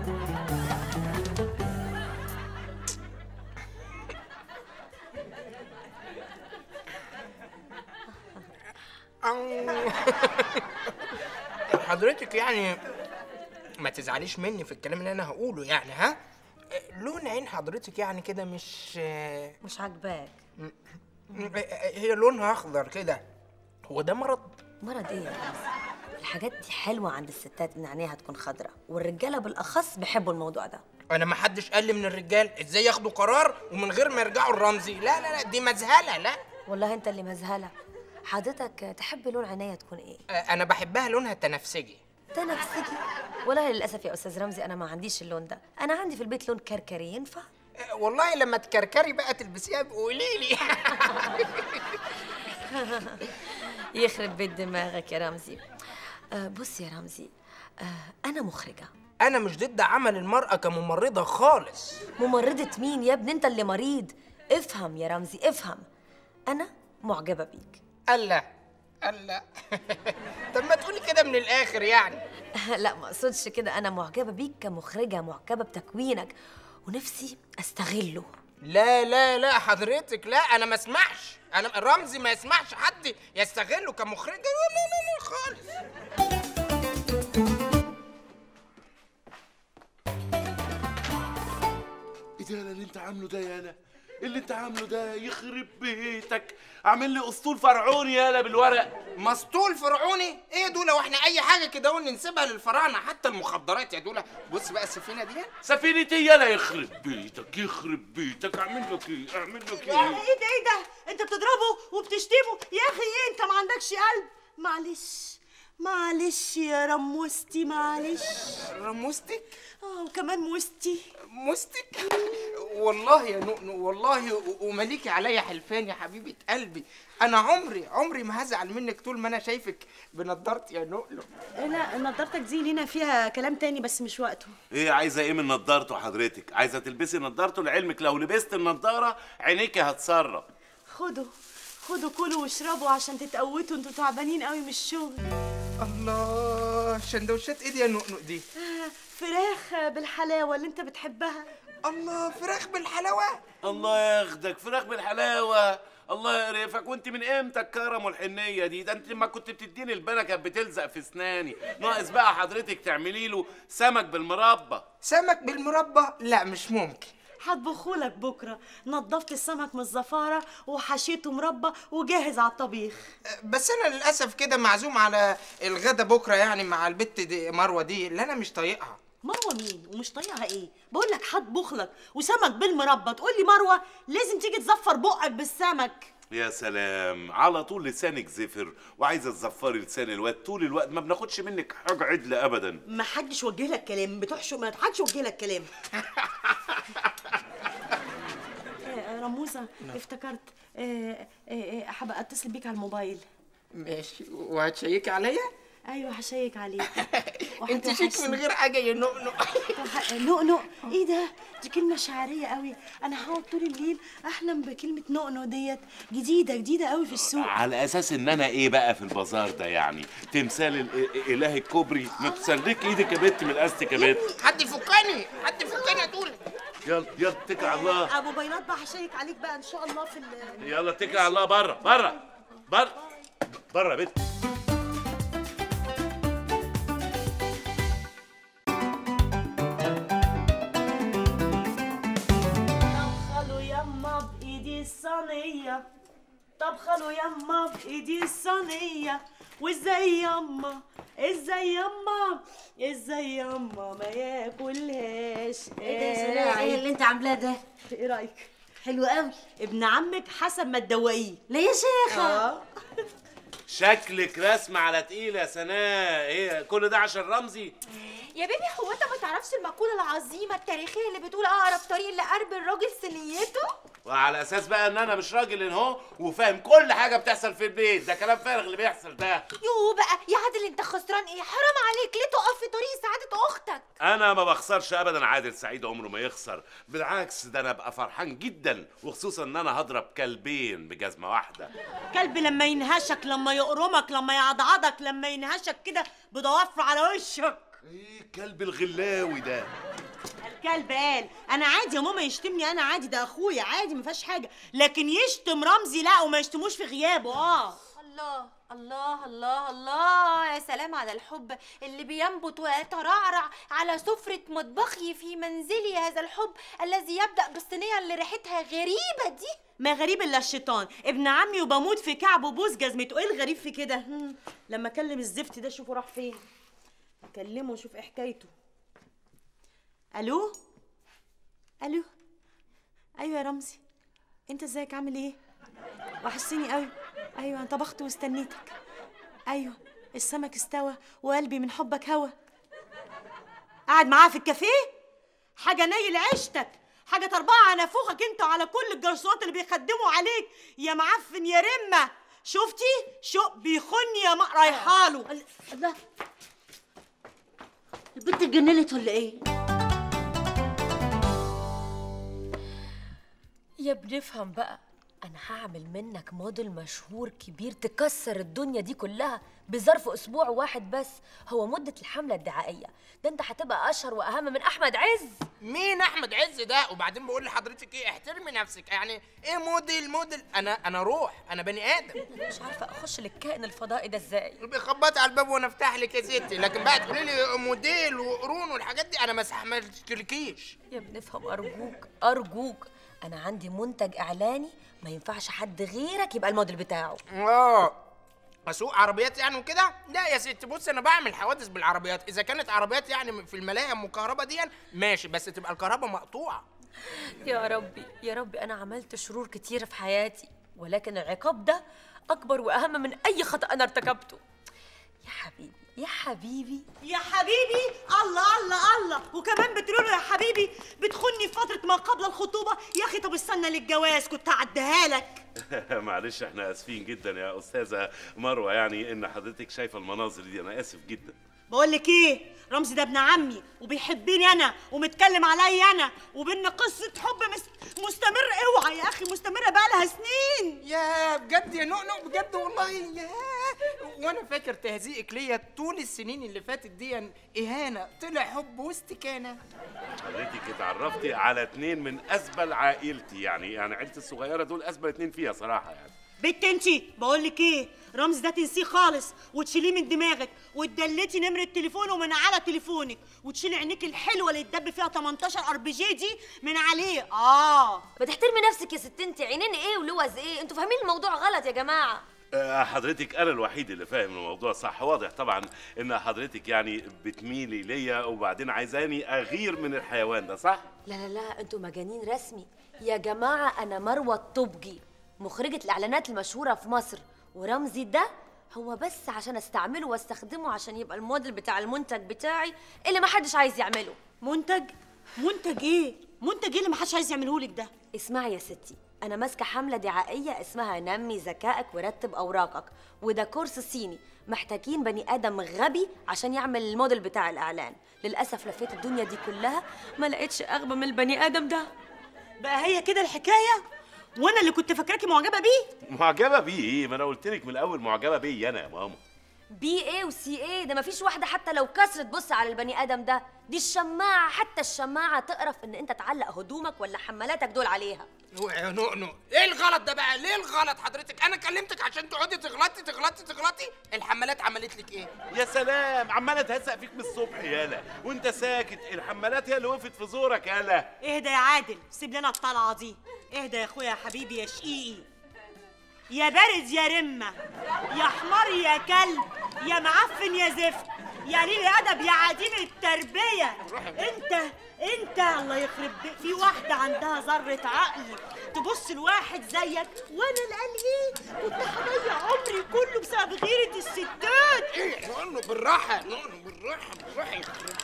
حضرتك يعني ما تزعليش مني في الكلام اللي انا هقوله يعني ها لون عين حضرتك يعني كده مش
مش عاجباك
هي لونها اخضر كده هو ده مرض
مرض ايه يا رمزي الحاجات دي حلوه عند الستات ان عينيها تكون خضراء والرجاله بالاخص بيحبوا الموضوع ده
انا ما حدش قال لي من الرجال ازاي ياخدوا قرار ومن غير ما يرجعوا الرمزي لا لا لا دي مذهله لا
والله انت اللي مذهله حضرتك تحب لون عينيا تكون ايه
آه، انا بحبها لونها تنفسجي
تنفسجي والله للاسف يا استاذ رمزي انا ما عنديش اللون ده انا عندي في البيت لون كركري ينفع
آه، والله لما تكركري بقى تلبسيها قولي لي
يخرب بيت دماغك يا رمزي آه بص يا رمزي آه انا مخرجه
انا مش ضد عمل المرأة كممرضة خالص
ممرضة مين يا ابني انت اللي مريض افهم يا رمزي افهم انا معجبه بيك
الله الله طب ما تقولي كده من الاخر يعني
لا ما اقصدش كده انا معجبه بيك كمخرجه معجبه بتكوينك ونفسي استغله
لا لا لا حضرتك لا انا ما اسمعش انا رمزي ما يسمعش حد يستغله كمخرجه لا لا لا, لا خالص
ايه ده اللي انت عامله ده يالا اللي انت عامله ده يخرب بيتك عامل لي اسطول فرعوني يالا بالورق
مسطول فرعوني ايه دول واحنا اي حاجه كده قلنا نسيبها للفراعنه حتى المخدرات يا دول بص بقى السفينه دي
سفينة ايه يالا يخرب بيتك يخرب بيتك اعمل لك ايه اعمل لك
يعني
ايه
ايه ده ايه ده انت بتضربه وبتشتمه يا اخي ايه انت ما عندكش قلب معلش معلش يا رموستي معلش
رموستك
اه وكمان موستي
موستك والله يا نؤنو والله و- ومليكي عليا حلفان يا حبيبه قلبي انا عمري عمري ما هزعل منك طول ما انا شايفك بنضارتي يا نؤنو
لا نضارتك دي لينا فيها كلام تاني بس مش وقته
ايه عايزه ايه من نضارته حضرتك عايزه تلبسي نضارته لعلمك لو لبست النضاره عينيكي هتسرب
خدوا خدوا كلوا واشربوا عشان تتقوتوا انتوا تعبانين قوي من الشغل
الله سندوتشات ايه دي يا نؤنو دي
آه، فراخ بالحلاوه اللي انت بتحبها
الله فراخ بالحلاوه
الله ياخدك فراخ بالحلاوه الله يقرفك وانت من امتى الكرم والحنيه دي ده انت لما كنت بتديني البنا كانت بتلزق في اسناني ناقص بقى حضرتك تعملي له سمك بالمربى
سمك بالمربى لا مش ممكن
هطبخهولك بكره نضفت السمك من الزفاره وحشيته مربى وجاهز على الطبيخ
بس انا للاسف كده معزوم على الغدا بكره يعني مع البت دي مروه دي اللي انا مش طايقها
مروه مين ومش طايقها ايه بقول لك هطبخ لك وسمك بالمربى تقول لي مروه لازم تيجي تزفر بقك بالسمك
يا سلام على طول لسانك زفر وعايزه تزفري لسان الواد طول الوقت ما بناخدش منك حاجه عدل ابدا
ما حدش وجه لك كلام بتحشو ما حدش وجه لك كلام آه، رموزه افتكرت آه، آه، آه، هبقى اتصل بيك على الموبايل
ماشي وهتشيكي عليا
ايوه هشيك عليك
انت شيك من غير حاجه يا نؤنو
نؤنؤ ايه ده دي كلمه شعريه قوي انا هقعد طول الليل احلم بكلمه نؤنؤ ديت جديده جديده قوي في السوق
على اساس ان انا ايه بقى في البازار ده يعني تمثال ال- اله الكوبري ما تسلك ايدك يا بت من الاستيك يا بت
حد يفكني حد يفكني يا دول
يلا يلا اتكل على الله
ابو بياض بقى هشيك عليك بقى ان شاء الله في ال-
يلا اتكل على الله بره بره بره بره يا بت
طبخلوا يما بايدي الصينيه طبخلوا يما بايدي الصينيه وازاي يما ازاي يما ازاي يما ما ياكلهاش
ايه ده يا سناء ايه اللي انت عاملاه ده
ايه رايك
حلو قوي
ابن عمك حسب ما تدوقيه
ليه يا شيخه
اه
شكلك رسم على تقيل يا سناء ايه كل ده عشان رمزي
يا بيبي هو انت ما تعرفش المقولة العظيمة التاريخية اللي بتقول اقرب طريق لقرب الراجل سنيته؟
وعلى اساس بقى ان انا مش راجل ان هو وفاهم كل حاجه بتحصل في البيت ده كلام فارغ اللي بيحصل ده
يو بقى يا عادل انت خسران ايه؟ حرام عليك ليه تقف في طريق سعادة اختك؟
انا ما بخسرش ابدا عادل سعيد عمره ما يخسر بالعكس ده انا ابقى فرحان جدا وخصوصا ان انا هضرب كلبين بجزمه واحده
كلب لما ينهشك لما يقرمك لما يعضعضك لما ينهشك كده بضوافره على وشك
ايه الكلب الغلاوي ده
الكلب قال انا عادي يا ماما يشتمني انا عادي ده اخويا عادي ما فيهاش حاجه لكن يشتم رمزي لا وما يشتموش في غيابه اه
الله الله الله الله يا سلام على الحب اللي بينبت ويترعرع على سفرة مطبخي في منزلي هذا الحب الذي يبدأ بالصينية اللي ريحتها غريبة دي
ما غريب الا الشيطان ابن عمي وبموت في كعبه بوس جزمته ايه الغريب في كده هم، لما اكلم الزفت ده شوفه راح فين اكلمه واشوف ايه حكايته الو الو ايوه يا رمزي انت ازيك عامل ايه وحشتني قوي ايوه انا طبخت واستنيتك ايوه السمك استوى وقلبي من حبك هوا قاعد معاه في الكافيه حاجه نيل عيشتك حاجه طربعه نافوخك انت وعلى كل الجرسوات اللي بيخدموا عليك يا معفن يا رمه شفتي شو بيخني يا ما رايحاله
الله البنت اتجننت ولا ايه
يا بنفهم بقى انا هعمل منك موديل مشهور كبير تكسر الدنيا دي كلها بظرف اسبوع واحد بس هو مدة الحملة الدعائية ده انت هتبقى اشهر واهم من احمد عز
مين احمد عز ده وبعدين بقول لحضرتك ايه احترمي نفسك يعني ايه موديل موديل انا انا روح انا بني ادم
انا مش عارفة اخش للكائن الفضائي ده ازاي
بيخبط على الباب وانا افتح لك يا ستي لكن بقى تقولي لي موديل وقرون والحاجات دي انا ما استحملتلكيش
يا بنفهم ارجوك ارجوك انا عندي منتج اعلاني ما ينفعش حد غيرك يبقى الموديل بتاعه
اه اسوق عربيات يعني وكده لا يا ست بص انا بعمل حوادث بالعربيات اذا كانت عربيات يعني في الملاهم وكهرباء دي ماشي بس تبقى الكهرباء مقطوعه
يا ربي يا ربي انا عملت شرور كتيرة في حياتي ولكن العقاب ده اكبر واهم من اي خطأ انا ارتكبته يا حبيبي يا حبيبي
يا حبيبي الله الله الله وكمان بتقولوا له يا حبيبي بتخني في فتره ما قبل الخطوبه يا اخي طب استنى للجواز كنت هعديها لك
معلش احنا اسفين جدا يا استاذه مروه يعني ان حضرتك شايفه المناظر دي انا اسف جدا
بقول لك ايه رمزي ده ابن عمي وبيحبني انا ومتكلم عليا انا وبينا قصه حب مس... مستمر اوعى يا اخي مستمره بقالها سنين
يا بجد يا نؤنؤ بجد والله يا وانا فاكر تهزيئك ليا طول السنين اللي فاتت دي اهانه طلع حب واستكانه
حضرتك اتعرفتي على اتنين من اسبل عائلتي يعني يعني عيلتي الصغيره دول اسبل اتنين فيها صراحه يعني
بنت انتي بقول لك ايه رمز ده تنسيه خالص وتشيليه من دماغك وتدلتي نمرة تليفونه من على تليفونك وتشيلي عينيك الحلوه اللي اتدب فيها 18 ار بي جي دي من عليه اه
ما تحترمي نفسك يا ست انت عينين ايه ولوز ايه انتوا فاهمين الموضوع غلط يا جماعه
آه، حضرتك انا الوحيد اللي فاهم الموضوع صح واضح طبعا ان حضرتك يعني بتميلي ليا وبعدين عايزاني اغير من الحيوان ده صح
لا لا لا انتوا مجانين رسمي يا جماعه انا مروه الطبجي مخرجه الاعلانات المشهوره في مصر ورمزي ده هو بس عشان استعمله واستخدمه عشان يبقى الموديل بتاع المنتج بتاعي اللي ما حدش عايز يعمله
منتج منتج ايه منتج ايه اللي ما حدش عايز يعمله لك ده
اسمعي يا ستي انا ماسكه حمله دعائيه اسمها نمي ذكائك ورتب اوراقك وده كورس صيني محتاجين بني ادم غبي عشان يعمل الموديل بتاع الاعلان للاسف لفيت الدنيا دي كلها ما لقيتش اغبى من البني ادم ده
بقى هي كده الحكايه وانا اللي كنت فاكراكي معجبه بيه
معجبه بيه ايه ما انا قلت لك من الاول معجبه بيا انا يا ماما
بي ايه وسي ايه ده مفيش واحده حتى لو كسرت بص على البني ادم ده دي الشماعه حتى الشماعه تقرف ان انت تعلق هدومك ولا حمالاتك دول عليها
يا نؤنؤ ايه الغلط ده بقى ليه الغلط حضرتك انا كلمتك عشان تقعدي تغلطي تغلطي تغلطي الحمالات عملت لك ايه
يا سلام عماله تهزق فيك من الصبح يالا وانت ساكت الحمالات هي اللي وقفت في زورك يالا
اهدى يا عادل سيب لنا الطلعه دي اهدى يا اخويا يا حبيبي يا شقيقي يا بارد يا رمه يا حمار يا كلب يا معفن يا زفت يا قليل ادب يا عديم التربيه انت انت الله يخرب بي- في واحده عندها ذره عقل تبص لواحد زيك وانا القليل كنت هضيع عمري كله بسبب غيره الستات
ايه نؤنؤ بالراحه نؤنؤ بالراحه بالراحه يخرب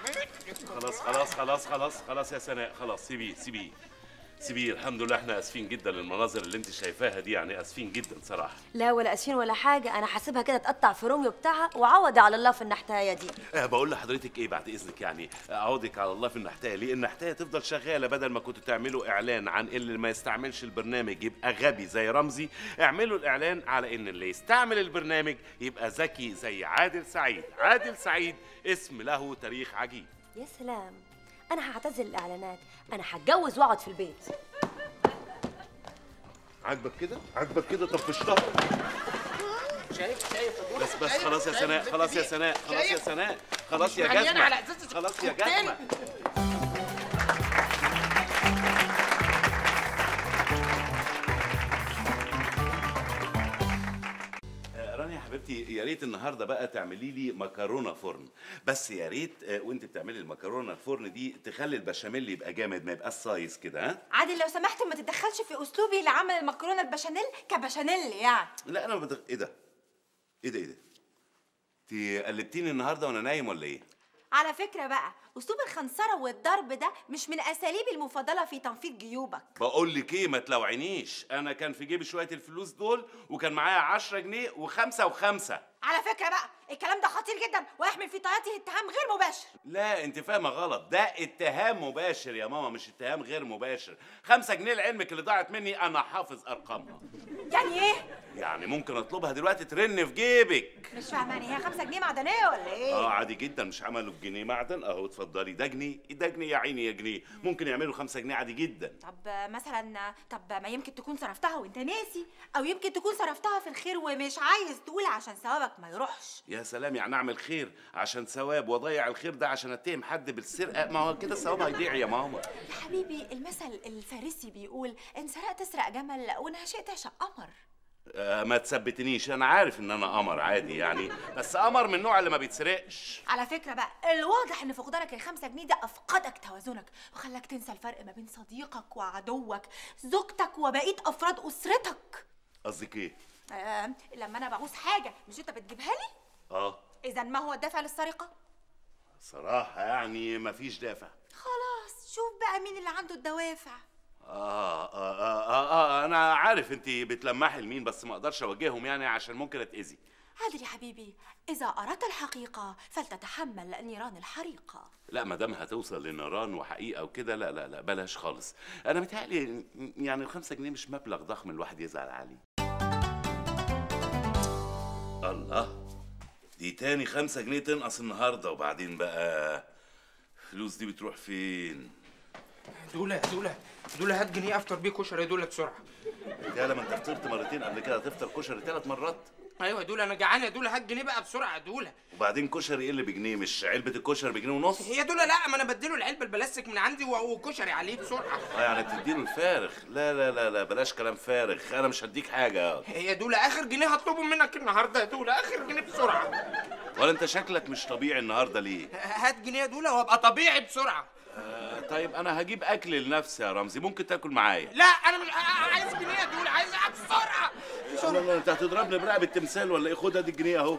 خلاص خلاص خلاص خلاص خلاص يا سناء خلاص سيبيه سيبيه سيبيه الحمد لله احنا اسفين جدا للمناظر اللي انت شايفاها دي يعني اسفين جدا صراحه
لا ولا اسفين ولا حاجه انا حاسبها كده تقطع في روميو بتاعها وعوضي على الله في النحتايه دي
أه بقول لحضرتك ايه بعد اذنك يعني اعوضك على الله في النحتايه ليه النحتايه تفضل شغاله بدل ما كنتوا تعملوا اعلان عن اللي ما يستعملش البرنامج يبقى غبي زي رمزي اعملوا الاعلان على ان اللي يستعمل البرنامج يبقى ذكي زي عادل سعيد عادل سعيد اسم له تاريخ عجيب
يا سلام انا هعتزل الاعلانات انا هتجوز واقعد في البيت
عاجبك كده عاجبك كده طب في الشهر
شايف شايف
بس بس
شايف-
خلاص يا
شايف
سناء
البت
خلاص يا
دي؟
سناء خلاص يا
شايف؟
سناء خلاص يا
مش مليانة
جزمة
على إزازة
خلاص يا
كوكتيل.
جزمة آه، رانيا حبيبتي يا ريت النهارده بقى تعملي لي مكرونه فرن بس يا ريت آه، وانت بتعملي المكرونه الفرن دي تخلي البشاميل يبقى جامد ما يبقاش سايز كده ها
عادل لو سمحت ما تتدخلش في اسلوبي اللي عمل المكرونه البشاميل كبشاميل يعني
لا انا ما بدغ... ايه ده ايه ده ايه ده انت قلبتيني النهارده وانا نايم ولا ايه
على فكرة بقى أسلوب الخنصرة والضرب ده مش من أساليبي المفضلة في تنفيض جيوبك
بقول لك ايه ما تلوعينيش انا كان في جيبي شويه الفلوس دول وكان معايا 10 جنيه وخمسه وخمسه
على فكرة بقى الكلام ده خطير جدا ويحمل في طياته اتهام غير مباشر
لا انت فاهمه غلط ده اتهام مباشر يا ماما مش اتهام غير مباشر خمسة جنيه لعلمك اللي ضاعت مني انا حافظ ارقامها
يعني إيه؟
يعني ممكن اطلبها دلوقتي ترن في جيبك
مش فاهماني هي خمسة جنيه معدنية ولا إيه؟
اه عادي جدا مش عملوا بجنيه معدن اهو اتفضلي ده جنيه ده جنيه يا عيني يا جنيه ممكن يعملوا خمسة جنيه عادي جدا
طب مثلا طب ما يمكن تكون صرفتها وانت ناسي او يمكن تكون صرفتها في الخير ومش عايز تقول عشان ثوابك ما يروحش
يا سلام يعني اعمل خير عشان ثواب واضيع الخير ده عشان اتهم حد بالسرقه ما هو كده الثواب هيضيع يا ماما
يا حبيبي المثل الفارسي بيقول ان سرقت تسرق جمل وان هشئت تعشق قمر
آه ما تثبتنيش انا عارف ان انا قمر عادي يعني بس قمر من النوع اللي ما بيتسرقش
على فكرة بقى الواضح ان فقدانك الخمسة جنيه ده افقدك توازنك وخلاك تنسى الفرق ما بين صديقك وعدوك زوجتك وبقية افراد اسرتك
قصدك ايه
آه لما انا بعوز حاجة مش انت بتجيبها لي
اه
اذا ما هو الدافع للسرقة
صراحه يعني ما فيش دافع
خلاص شوف بقى مين اللي عنده الدوافع
آه, آه, آه, آه, اه انا عارف انت بتلمحي لمين بس ما اقدرش اواجههم يعني عشان ممكن اتاذي
عادل يا حبيبي إذا أردت الحقيقة فلتتحمل نيران الحريقة
لا ما دام هتوصل لنيران وحقيقه وكده لا لا لا بلاش خالص انا متهيألي يعني الخمسة جنيه مش مبلغ ضخم الواحد يزعل عليه الله دي تاني خمسة جنيه تنقص النهارده وبعدين بقى الفلوس دي بتروح فين؟
دولة دولة دولة هات جنيه افطر بيه كشري دولة بسرعة
يا لما انت فطرت مرتين قبل كده تفطر كشري ثلاث مرات
ايوه يا دولة انا جعان يا دولة هات جنيه بقى بسرعة يا دولة
وبعدين كشري ايه اللي بجنيه مش علبة الكشري بجنيه ونص؟
هي دولة لا ما انا بديله العلبة البلاستيك من عندي و- وكشري عليه بسرعة
اه يعني بتديله الفارغ لا لا لا لا بلاش كلام فارغ انا مش هديك حاجة
هي دولة اخر جنيه هطلبه منك النهارده يا دولة اخر جنيه بسرعة
ولا انت شكلك مش طبيعي النهارده ليه؟
هات جنيه يا دولة وابقى طبيعي بسرعة
آه طيب انا هجيب اكل لنفسي يا رمزي ممكن تاكل معايا
لا انا مش ع- عايز جنيه يا دولة عايزها بسرعة
لا لا انت هتضربني برقبة التمثال ولا ايه خد ادي الجنيه اهو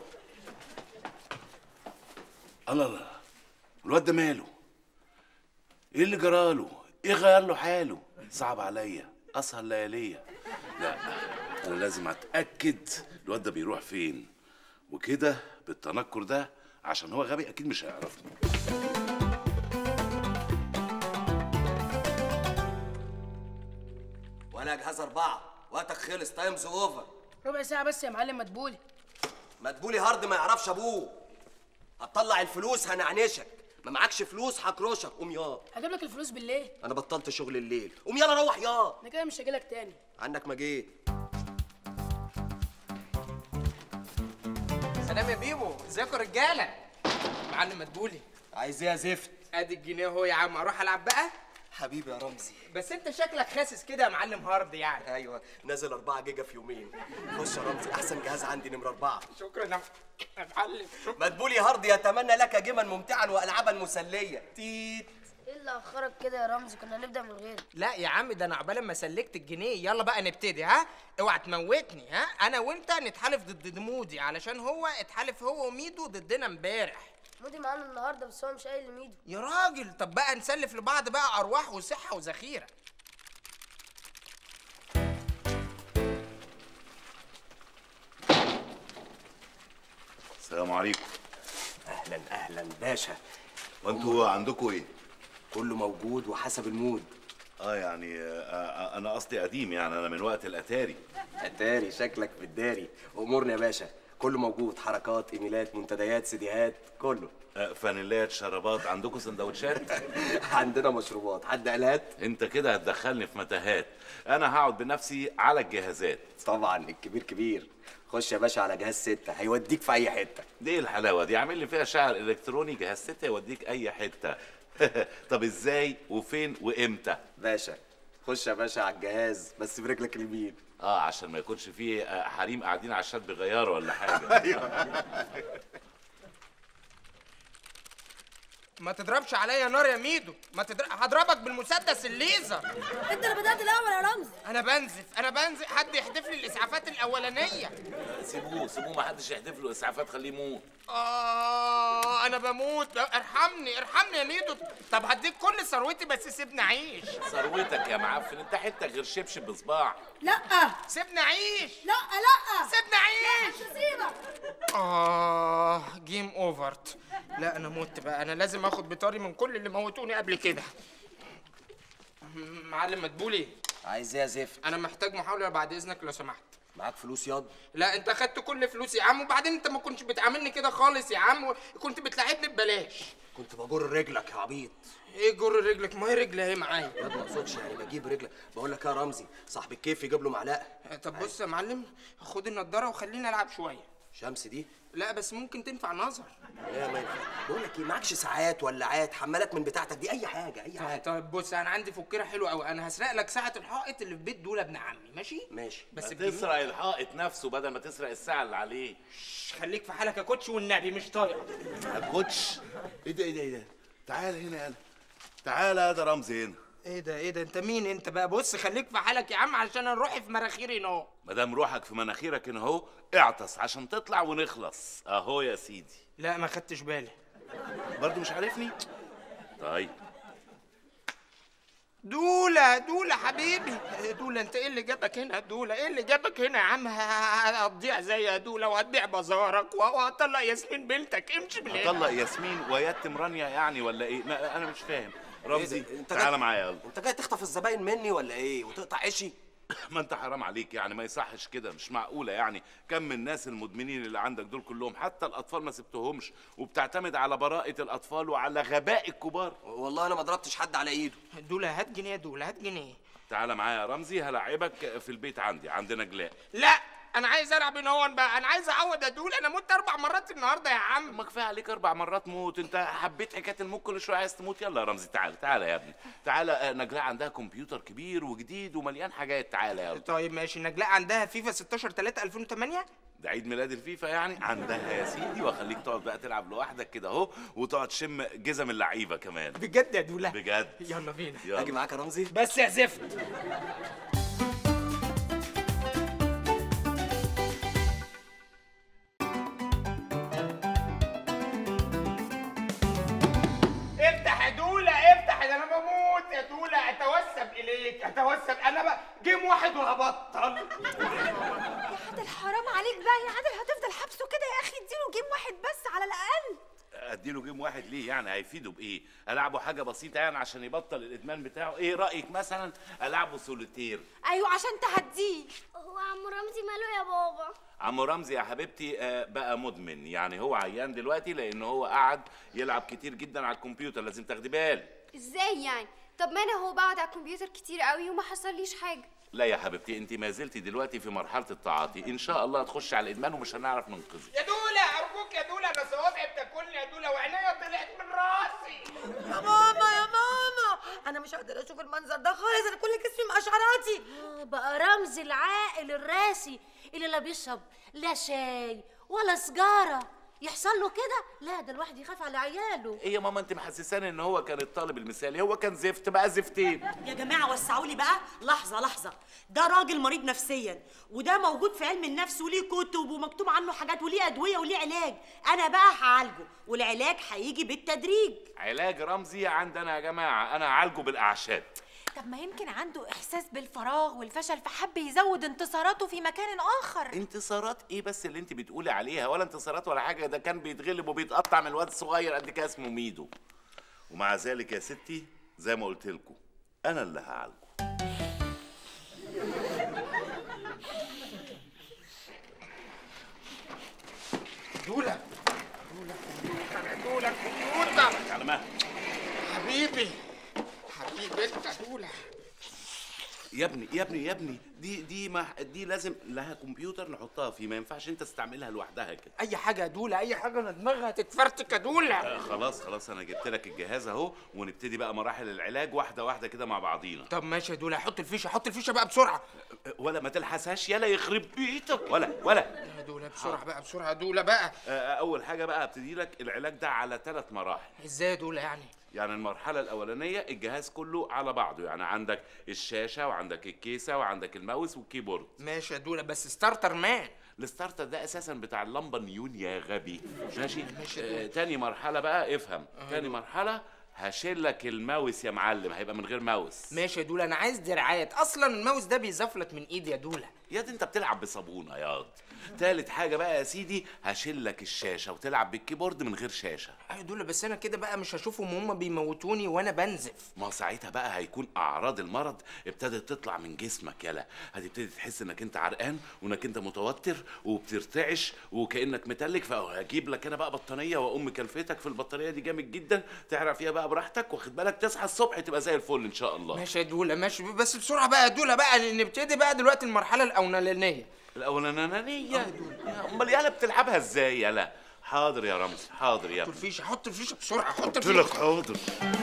الله الله الواد ده ماله ايه اللي جراله ايه غير له حاله صعب عليا اسهر لياليا لا انا لازم اتاكد الواد ده بيروح فين وكده بالتنكر ده عشان هو غبي اكيد مش هيعرفني
وانا جهاز اربعه وقتك خلص تايمز اوفر
ربع ساعة بس يا معلم مدبولي
مدبولي هارد ما يعرفش ابوه هتطلع الفلوس هنعنشك ما معكش فلوس هكروشك قوم يا
هجيب لك الفلوس بالليل
انا بطلت شغل الليل قوم يلا روح يا
انا كده مش هجيلك تاني
عنك ما جيت
سلام يا بيبو ازيكم يا رجالة معلم مدبولي
عايز ايه يا زفت
ادي الجنيه اهو يا عم اروح العب بقى
حبيبي يا رمزي
بس انت شكلك خاسس كده يا معلم هارد يعني
ايوه نازل 4 جيجا في يومين خش يا رمزي احسن جهاز عندي نمره اربعه
شكرا يا يا معلم
مدبولي هارد يتمنى لك جيما ممتعا والعابا مسليه تيت
ايه اللي اخرك كده يا رمزي كنا نبدا من غير
لا يا عم ده انا عقبال ما سلكت الجنيه يلا بقى نبتدي ها اوعى تموتني ها انا وانت نتحالف ضد مودي علشان هو اتحالف هو وميدو ضدنا امبارح
مودي معانا النهارده بس هو مش قايل لميدو
يا راجل طب بقى نسلف لبعض بقى ارواح وصحه وذخيره
السلام عليكم
اهلا اهلا باشا
وانتوا عندكم ايه
كله موجود وحسب المود
اه يعني آه آه انا قصدي قديم يعني انا من وقت الاتاري
اتاري شكلك بالداري امورنا يا باشا كله موجود حركات ايميلات منتديات سيديهات كله
آه فانيلات شرابات عندكم سندوتشات
عندنا مشروبات حد قالهات
انت كده هتدخلني في متاهات انا هقعد بنفسي على الجهازات
طبعا الكبير كبير خش يا باشا على جهاز ستة هيوديك في اي حته
دي إيه الحلاوه دي عامل لي فيها شعر الكتروني جهاز ستة يوديك اي حته طب ازاي وفين وامتى
باشا خش يا باشا على الجهاز بس برجلك اليمين
اه عشان ما يكونش فيه آه، حريم قاعدين على الشات بيغيروا ولا حاجه
ايوه
ما تضربش عليا نار يا ميدو ما تضرب هضربك بالمسدس الليزر
انت اللي بدات الاول يا رمزي
انا بنزف انا بنزف حد يحدف لي الاسعافات الاولانيه
سيبوه سيبوه ما حدش يحدف له اسعافات خليه يموت
اه انا بموت ارحمني ارحمني يا ميدو طب هديك كل ثروتي بس سيبني اعيش
ثروتك يا معفن انت حته غير شبشب بصباع
لا سيبني اعيش
لا لا
سيبني اعيش
مش هسيبك
اه جيم اوفرت لا انا مت بقى انا لازم اخد بطاري من كل اللي موتوني قبل كده معلم مدبولي
عايز ايه يا زفت
انا محتاج محاولة بعد اذنك لو سمحت
معاك فلوس ياض
لا انت خدت كل فلوسي يا عم وبعدين انت ما كنتش بتعاملني كده خالص يا عم كنت بتلاعبني ببلاش
كنت بجر رجلك يا عبيط
ايه جر رجلك ما هي رجلي اهي معايا
ياض ما اقصدش يعني بجيب رجلك بقول لك يا رمزي صاحب الكيف يجيب له معلقه
طب بص يا معلم خد النضاره وخليني العب شويه
شمس دي
لا بس ممكن تنفع نظر
لا ما ينفع بقول لك ايه معكش ساعات ولاعات حمالات من بتاعتك دي اي حاجه اي حاجه
طيب بص انا عندي فكره حلوه قوي انا هسرق لك ساعه الحائط اللي في بيت دول ابن عمي ماشي
ماشي
بس
بس
بجنيه.
تسرق الحائط نفسه بدل ما تسرق الساعه اللي عليه
خليك في حالك يا كوتش والنبي مش طايق
يا كوتش ايه ده ايه ده ايه ده تعال هنا يلا تعال يا ده رمزي هنا
ايه ده ايه ده انت مين انت بقى بص خليك في حالك يا عم علشان انا روحي في مناخيري نار
ما دام روحك في مناخيرك هنا اهو اعطس عشان تطلع ونخلص اهو يا سيدي
لا ما خدتش بالي
برضو مش عارفني طيب
دولة دولة حبيبي دولة انت ايه اللي جابك هنا يا دولة ايه اللي جابك هنا يا عم ه- ه- هتضيع زي يا دولة وهتبيع بازارك وهطلق ياسمين بنتك امشي من هنا
هطلق ياسمين ويتم رانيا يعني ولا ايه ما انا مش فاهم رمزي
إيه ده؟ انت
تعالى
جاي-
معايا يلا
انت جاي تخطف الزباين مني ولا ايه وتقطع عيشي
ما انت حرام عليك يعني ما يصحش كده مش معقوله يعني كم من الناس المدمنين اللي عندك دول كلهم حتى الاطفال ما سبتهمش وبتعتمد على براءه الاطفال وعلى غباء الكبار
والله انا ما ضربتش حد على ايده
دولة هات جنيه يا دولة هات جنيه
تعالى معايا يا رمزي هلاعبك في البيت عندي عندنا جلاء
لا انا عايز العب هون بقى انا عايز اعوض يا دولة انا مت اربع مرات النهارده يا عم
ما كفايه عليك اربع مرات موت انت حبيت حكايه الموت كل شويه عايز تموت يلا يا رمزي تعالى تعالى يا ابني تعالى آه، نجلاء عندها كمبيوتر كبير وجديد ومليان حاجات تعالى يلا
طيب ماشي نجلاء عندها فيفا 16 3 2008
ده عيد ميلاد الفيفا يعني عندها يا سيدي واخليك تقعد بقى تلعب لوحدك كده اهو وتقعد تشم جزم اللعيبه كمان
بجد يا دولة
بجد
يلا بينا
يلا.
اجي معاك يا رمزي
بس يا زفت افتح يا دولة افتح ده انا بموت يا دولة اتوسب اليك اتوسب انا بقى جيم واحد وهبطل
يا عادل حرام عليك بقى يا عادل هتفضل حبسه كده يا اخي اديله جيم واحد بس على الاقل
اديله جيم واحد ليه يعني هيفيده بايه العبه حاجه بسيطه يعني عشان يبطل الادمان بتاعه ايه رايك مثلا العبه سوليتير
ايوه عشان تهديه
هو عم رمزي ماله يا بابا
عمو رمزي يا حبيبتي آه، بقى مدمن يعني هو عيان دلوقتي لان هو قعد يلعب كتير جدا على الكمبيوتر لازم تاخدي بالك
ازاي يعني طب ما انا هو بقعد على الكمبيوتر كتير قوي وما حصليش حاجه
لا يا حبيبتي انت ما زلتي دلوقتي في مرحله التعاطي ان شاء الله هتخشي على الادمان ومش هنعرف ننقذك
يا دولة ارجوك يا دولة انا صوابعي بتاكلني يا دولة وعينيا طلعت من راسي
يا ماما يا ماما انا مش قادره اشوف المنظر ده خالص انا كل جسمي مقشعراتي
آه، بقى رمزي العاقل الراسي اللي لا بيشرب لا شاي ولا سجارة يحصل له كده لا ده الواحد يخاف على عياله
ايه يا ماما انت محسساني ان هو كان الطالب المثالي هو كان زفت بقى زفتين
يا جماعة وسعوا لي بقى لحظة لحظة ده راجل مريض نفسيا وده موجود في علم النفس وليه كتب ومكتوب عنه حاجات وليه أدوية وليه علاج أنا بقى هعالجه والعلاج هيجي بالتدريج
علاج رمزي عندنا يا جماعه انا هعالجه بالاعشاب
طب ما يمكن عنده احساس بالفراغ والفشل فحب يزود انتصاراته في مكان اخر
انتصارات ايه بس اللي انت بتقولي عليها ولا انتصارات ولا حاجه ده كان بيتغلب وبيتقطع من الواد الصغير قد كده اسمه ميدو ومع ذلك يا ستي زي ما قلت لكم انا اللي هعالجه
دولة دولة دولة كمبيوتر
على مهلك
حبيبي حبيبي انت دولة
يا ابني يا ابني يا ابني دي دي ما دي لازم لها كمبيوتر نحطها فيه ما ينفعش انت تستعملها لوحدها كده
اي حاجة يا دولة اي حاجة انا دماغها هتتفرتك يا دولة
آه خلاص خلاص انا جبت لك الجهاز اهو ونبتدي بقى مراحل العلاج واحده واحده كده مع بعضينا
طب ماشي يا دولة حط الفيشة حط الفيشة بقى بسرعة
ولا ما تلحسهاش يلا يخرب بيتك ولا ولا
يا دوله بسرعه بقى بسرعه يا دوله بقى
آه، اول حاجه بقى ابتدي لك العلاج ده على ثلاث مراحل
ازاي يا دوله يعني
يعني المرحله الاولانيه الجهاز كله على بعضه يعني عندك الشاشه وعندك الكيسه وعندك الماوس والكيبورد
ماشي يا دوله بس ستارتر مان
الستارتر ده اساسا بتاع اللمبه نيون يا غبي ماشي
ماشي يا
آه
دولة.
تاني مرحله بقى افهم تاني مرحله هشيل لك الماوس يا معلم هيبقى من غير ماوس
ماشي يا دوله انا عايز دراعات اصلا الماوس ده بيزفلت من ايدي يا دوله
يا دي انت بتلعب بصابونه ياض تالت حاجه بقى يا سيدي هشيل لك الشاشه وتلعب بالكيبورد من غير شاشه
ايوه يا دوله بس انا كده بقى مش هشوفهم وهم بيموتوني وانا بنزف
ما هو ساعتها بقى هيكون اعراض المرض ابتدت تطلع من جسمك يلا هتبتدي تحس انك انت عرقان وانك انت متوتر وبترتعش وكانك متلج فهجيب لك انا بقى بطانيه واقوم كلفتك في البطاريه دي جامد جدا تعرف فيها بقى براحتك واخد بالك تصحى الصبح تبقى زي الفل ان شاء الله
ماشي يا دوله ماشي بس بسرعه بقى يا دوله بقى نبتدي بقى دلوقتي المرحله الاولانيه
الاولانيه امال يالا بتلعبها ازاي يالا حاضر يا رمزي حاضر يا ابني
الفيشه حط الفيشه بسرعه حط
قلت
الفيشه
لك حاضر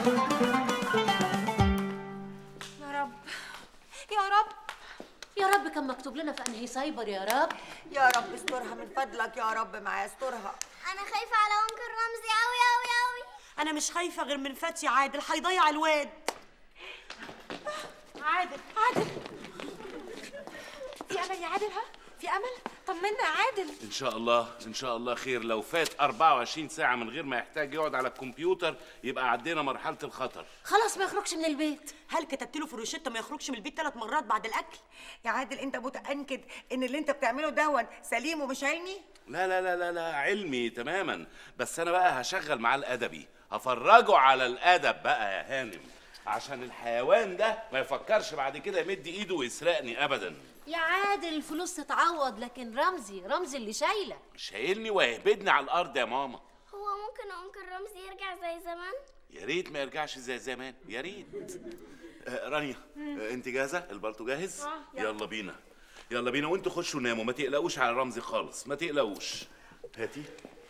يا رب يا رب
يا رب كان مكتوب لنا في انهي سايبر يا رب
يا رب استرها من فضلك يا رب معايا استرها
انا خايفه على انكل رمزي قوي قوي قوي
انا مش خايفه غير من فتحي عادل هيضيع الواد
عادل عادل في امل يا عادل ها في امل طمنا يا عادل
ان شاء الله ان شاء الله خير لو فات 24 ساعه من غير ما يحتاج يقعد على الكمبيوتر يبقى عدينا مرحله الخطر
خلاص ما يخرجش من البيت
هل كتبت له في الروشته ما يخرجش من البيت ثلاث مرات بعد الاكل
يا عادل انت متاكد ان اللي انت بتعمله دون سليم ومش علمي
لا لا لا لا لا علمي تماما بس انا بقى هشغل معاه الادبي هفرجه على الادب بقى يا هانم عشان الحيوان ده ما يفكرش بعد كده يمد ايده ويسرقني ابدا
يا عادل الفلوس تتعوض لكن رمزي رمزي اللي شايله
شايلني ويهبدني على الارض يا ماما
هو ممكن انكل رمزي يرجع زي زمان
يا ريت ما يرجعش زي زمان يا ريت آه رانيا آه انت جاهزه البلطو جاهز
آه، يلا.
يلا بينا يلا بينا وانتوا خشوا ناموا ما تقلقوش على رمزي خالص ما تقلقوش هاتي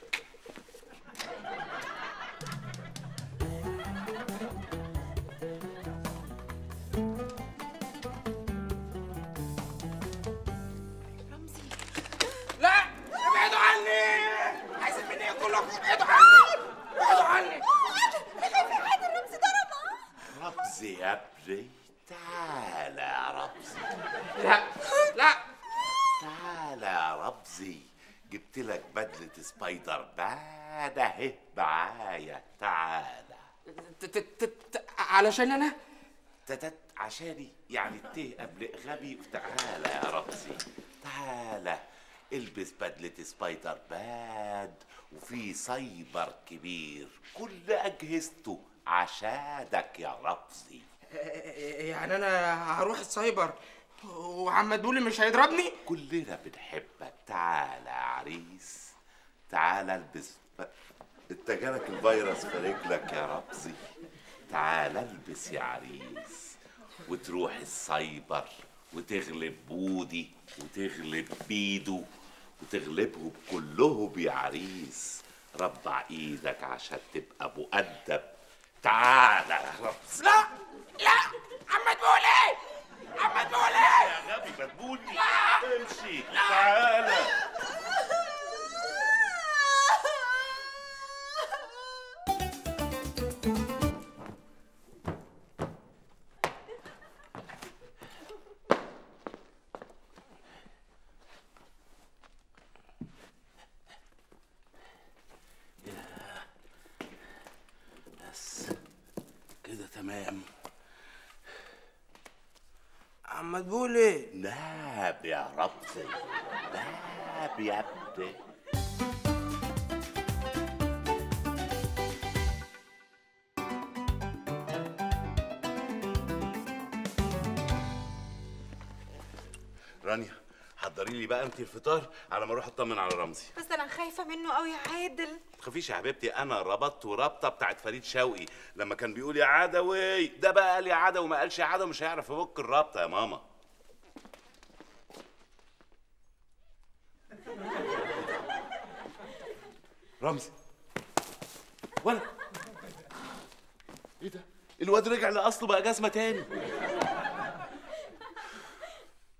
لا ابعدوا عني عايز مني كلكم ابعدوا عني ابعدوا عني
رمزي يا ابني تعالى يا رمزي
لا لا
تعالى يا رمزي جبت لك بدلة سبايدر مان اهي معايا تعالى
ت- ت- ت- ت- علشان انا
تتت عشاني يعني الت قبل غبي تعالى يا رمزي تعالى البس بدلة سبايدر مان وفي سايبر كبير كل أجهزته عشانك يا رمزي
يعني انا هروح السايبر وعم دولي مش هيضربني
كلنا بنحبك تعالى يا عريس تعالى البس ب... انت جالك الفيروس في رجلك يا رمزي تعالى البس يا عريس وتروح السايبر وتغلب بودي وتغلب بيدو وتغلبهم كلهم يا عريس ربع ايدك عشان تبقى مؤدب تعالى يا رمزي
لا لا عم دولي عم دولي
يا غبي مدبولي امشي تعالى بس كده تمام
عم دولي
نام يا رمزي نام يا ابني رانيا حضري لي بقى انت الفطار على ما اروح اطمن على رمزي
بس انا خايفه منه قوي يا عادل
ما تخافيش يا حبيبتي انا ربطت رابطه بتاعت فريد شوقي لما كان بيقول يا عدوي ده بقى قال يا عدوي ما قالش يا عدوي مش هيعرف يفك الرابطه يا ماما رمزي ولا ايه ده الواد رجع لاصله بقى جزمه تاني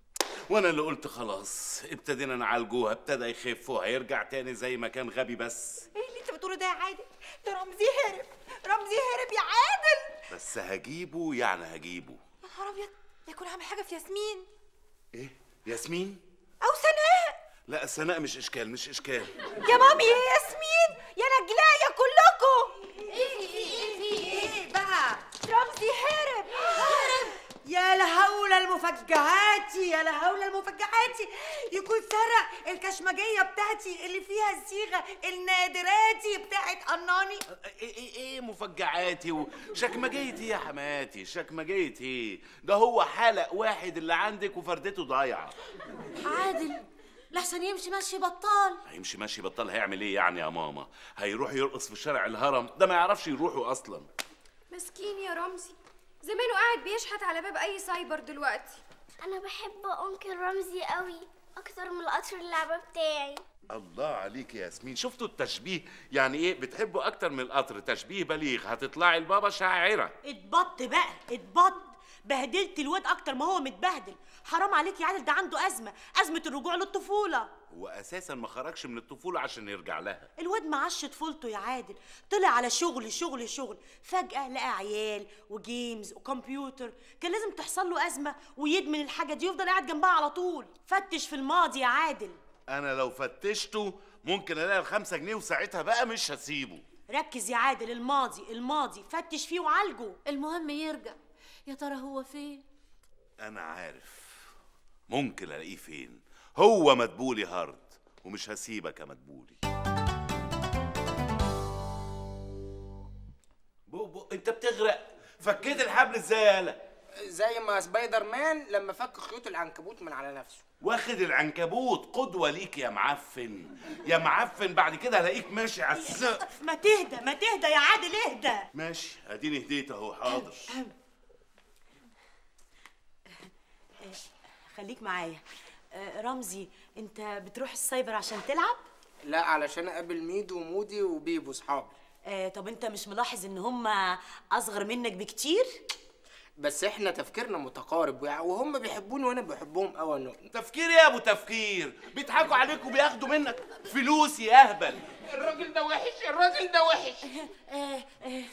وانا اللي قلت خلاص ابتدينا نعالجوها ابتدى يخف وهيرجع تاني زي ما كان غبي بس
ايه اللي انت بتقوله ده يا عادل ده رمزي هرب رمزي هرب يا عادل
بس هجيبه يعني هجيبه
يا نهار ابيض يكون عامل حاجه في ياسمين
ايه ياسمين
او سناء
لا سناء مش اشكال مش اشكال
يا مامي يا ياسمين يا نجلايه كلكم
ايه في ايه في ايه بقى
رمزي هرب
هرب يا لهول المفجعات يا لهول المفجعات يكون سرق الكشمجيه بتاعتي اللي فيها الصيغه النادراتي بتاعت قناني
ايه ايه ايه مفجعاتي وشكمجيتي يا حماتي شكمجيتي ده هو حلق واحد اللي عندك وفردته ضايعه
عادل لحسن يمشي ماشي بطال
هيمشي ماشي بطل هيعمل ايه يعني يا ماما هيروح يرقص في شارع الهرم ده ما يعرفش يروحوا اصلا
مسكين يا رمزي زمانه قاعد بيشحت على باب اي سايبر دلوقتي
انا بحب انكل رمزي قوي اكتر من القطر اللعبه بتاعي
الله عليك يا ياسمين شفتوا التشبيه يعني ايه بتحبوا اكتر من القطر تشبيه بليغ هتطلعي البابا شاعره
اتبط بقى اتبط بهدلت الواد اكتر ما هو متبهدل حرام عليك يا عادل ده عنده ازمه ازمه الرجوع للطفوله
هو اساسا ما خرجش من الطفوله عشان يرجع لها
الواد معاش طفولته يا عادل طلع على شغل شغل شغل فجأة لقى عيال وجيمز وكمبيوتر كان لازم تحصل له أزمة ويدمن الحاجة دي يفضل قاعد جنبها على طول فتش في الماضي يا عادل
انا لو فتشته ممكن الاقي الخمسة جنيه وساعتها بقى مش هسيبه
ركز يا عادل الماضي الماضي فتش فيه وعالجه
المهم يرجع يا ترى هو فين
انا عارف ممكن الاقيه فين هو مدبولي هارد ومش هسيبك يا مدبولي بو بو انت بتغرق فكيت الحبل ازاي يالا
زي ما سبايدر مان لما فك خيوط العنكبوت من على نفسه
واخد العنكبوت قدوة ليك يا معفن يا معفن بعد كده هلاقيك ماشي على السقف
ما تهدى ما تهدى يا عادل اهدى
ماشي اديني هديت اهو حاضر
خليك معايا آه، رمزي انت بتروح السايبر عشان تلعب
لا علشان اقابل ميدو ومودي وبيبو صحابي
آه، طب انت مش ملاحظ ان هم اصغر منك بكتير
بس احنا تفكيرنا متقارب ويع- وهم بيحبوني وانا بحبهم قوي نو
تفكير يا ابو تفكير بيضحكوا عليك وبياخدوا منك فلوس يا اهبل
الراجل ده وحش الراجل ده وحش
آه، آه،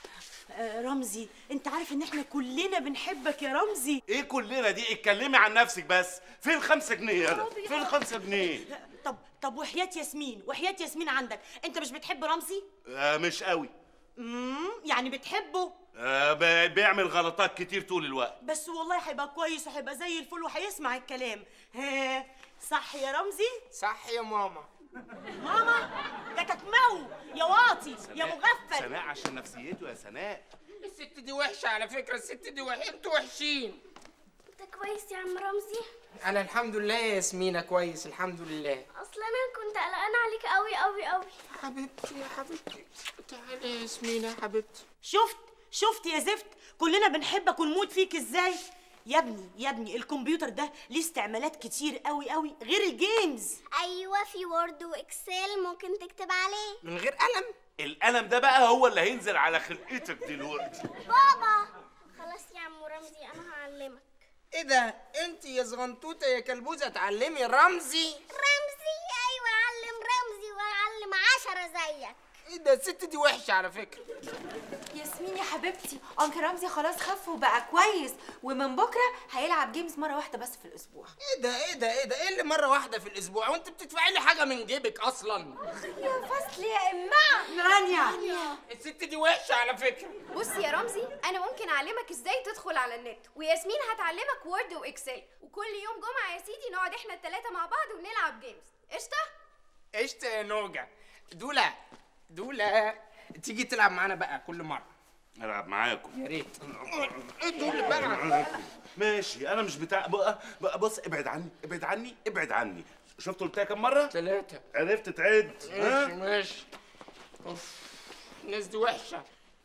آه، رمزي انت عارف ان احنا كلنا بنحبك يا رمزي
ايه كلنا دي اتكلمي عن نفسك بس فين خمسة جنيه يالا فين خمسة جنيه
طب طب وحياة ياسمين وحياة ياسمين عندك انت مش بتحب رمزي
آه مش قوي
امم يعني بتحبه
آه ب- بيعمل غلطات كتير طول الوقت
بس والله هيبقى كويس وهيبقى زي الفل وهيسمع الكلام ها صح يا رمزي
صح يا ماما
ماما ده كتمو يا واطي يا مغفل
سناء عشان نفسيته يا سناء
الست دي وحشه على فكره الست دي وحشه انتوا وحشين
انت كويس يا عم رمزي
انا الحمد لله يا ياسمينه كويس الحمد لله
اصل انا كنت قلقانه عليك قوي قوي قوي
حبيبتي يا حبيبتي تعالي يا ياسمينه يا حبيبتي
شفت شفت يا زفت كلنا بنحبك ونموت فيك ازاي يا ابني يا ابني الكمبيوتر ده ليه استعمالات كتير قوي قوي غير الجيمز
ايوه في وورد واكسل ممكن تكتب عليه
من غير قلم
القلم ده بقى هو اللي هينزل على خلقتك دلوقتي
بابا خلاص يا عم رمزي انا هعلمك
ايه ده انت يا زغنطوطه يا كلبوزه تعلمي رمزي
رمزي ايوه علم رمزي واعلم عشرة زيك
ايه ده الست دي وحشه على فكره
ياسمين يا حبيبتي انكل رمزي خلاص خف وبقى كويس ومن بكره هيلعب جيمز مره واحده بس في الاسبوع
ايه ده ايه ده ايه ده ايه اللي مره واحده في الاسبوع وانت بتدفعي لي حاجه من جيبك اصلا
يا فصل يا امه
رانيا الست دي وحشه على فكره
بص يا رمزي انا ممكن اعلمك ازاي تدخل على النت وياسمين هتعلمك وورد واكسل وكل يوم جمعه يا سيدي نقعد احنا الثلاثه مع بعض ونلعب جيمز قشطه
قشطه يا نوجه دولا دولا تيجي تلعب معانا بقى كل مره
العب معاكم
يا ريت ايه دول بقى
ماشي انا مش بتاع بقى, بقى بص ابعد عني ابعد عني ابعد عني شفت قلتها كم مره
ثلاثه
عرفت تعد
ماشي ماشي اوف الناس دي وحشه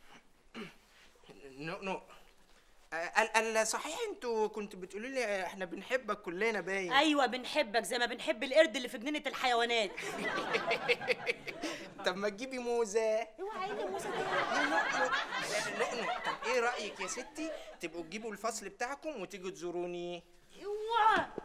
نو نو ال ال صحيح انتوا كنتوا بتقولوا لي احنا بنحبك كلنا باين
ايوه بنحبك زي ما بنحب القرد اللي في جنينه الحيوانات
طب ما تجيبي موزه
اوعى ايه الموسى
نؤنو طب ايه رايك يا ستي تبقوا تجيبوا الفصل بتاعكم وتيجوا تزوروني
اوعى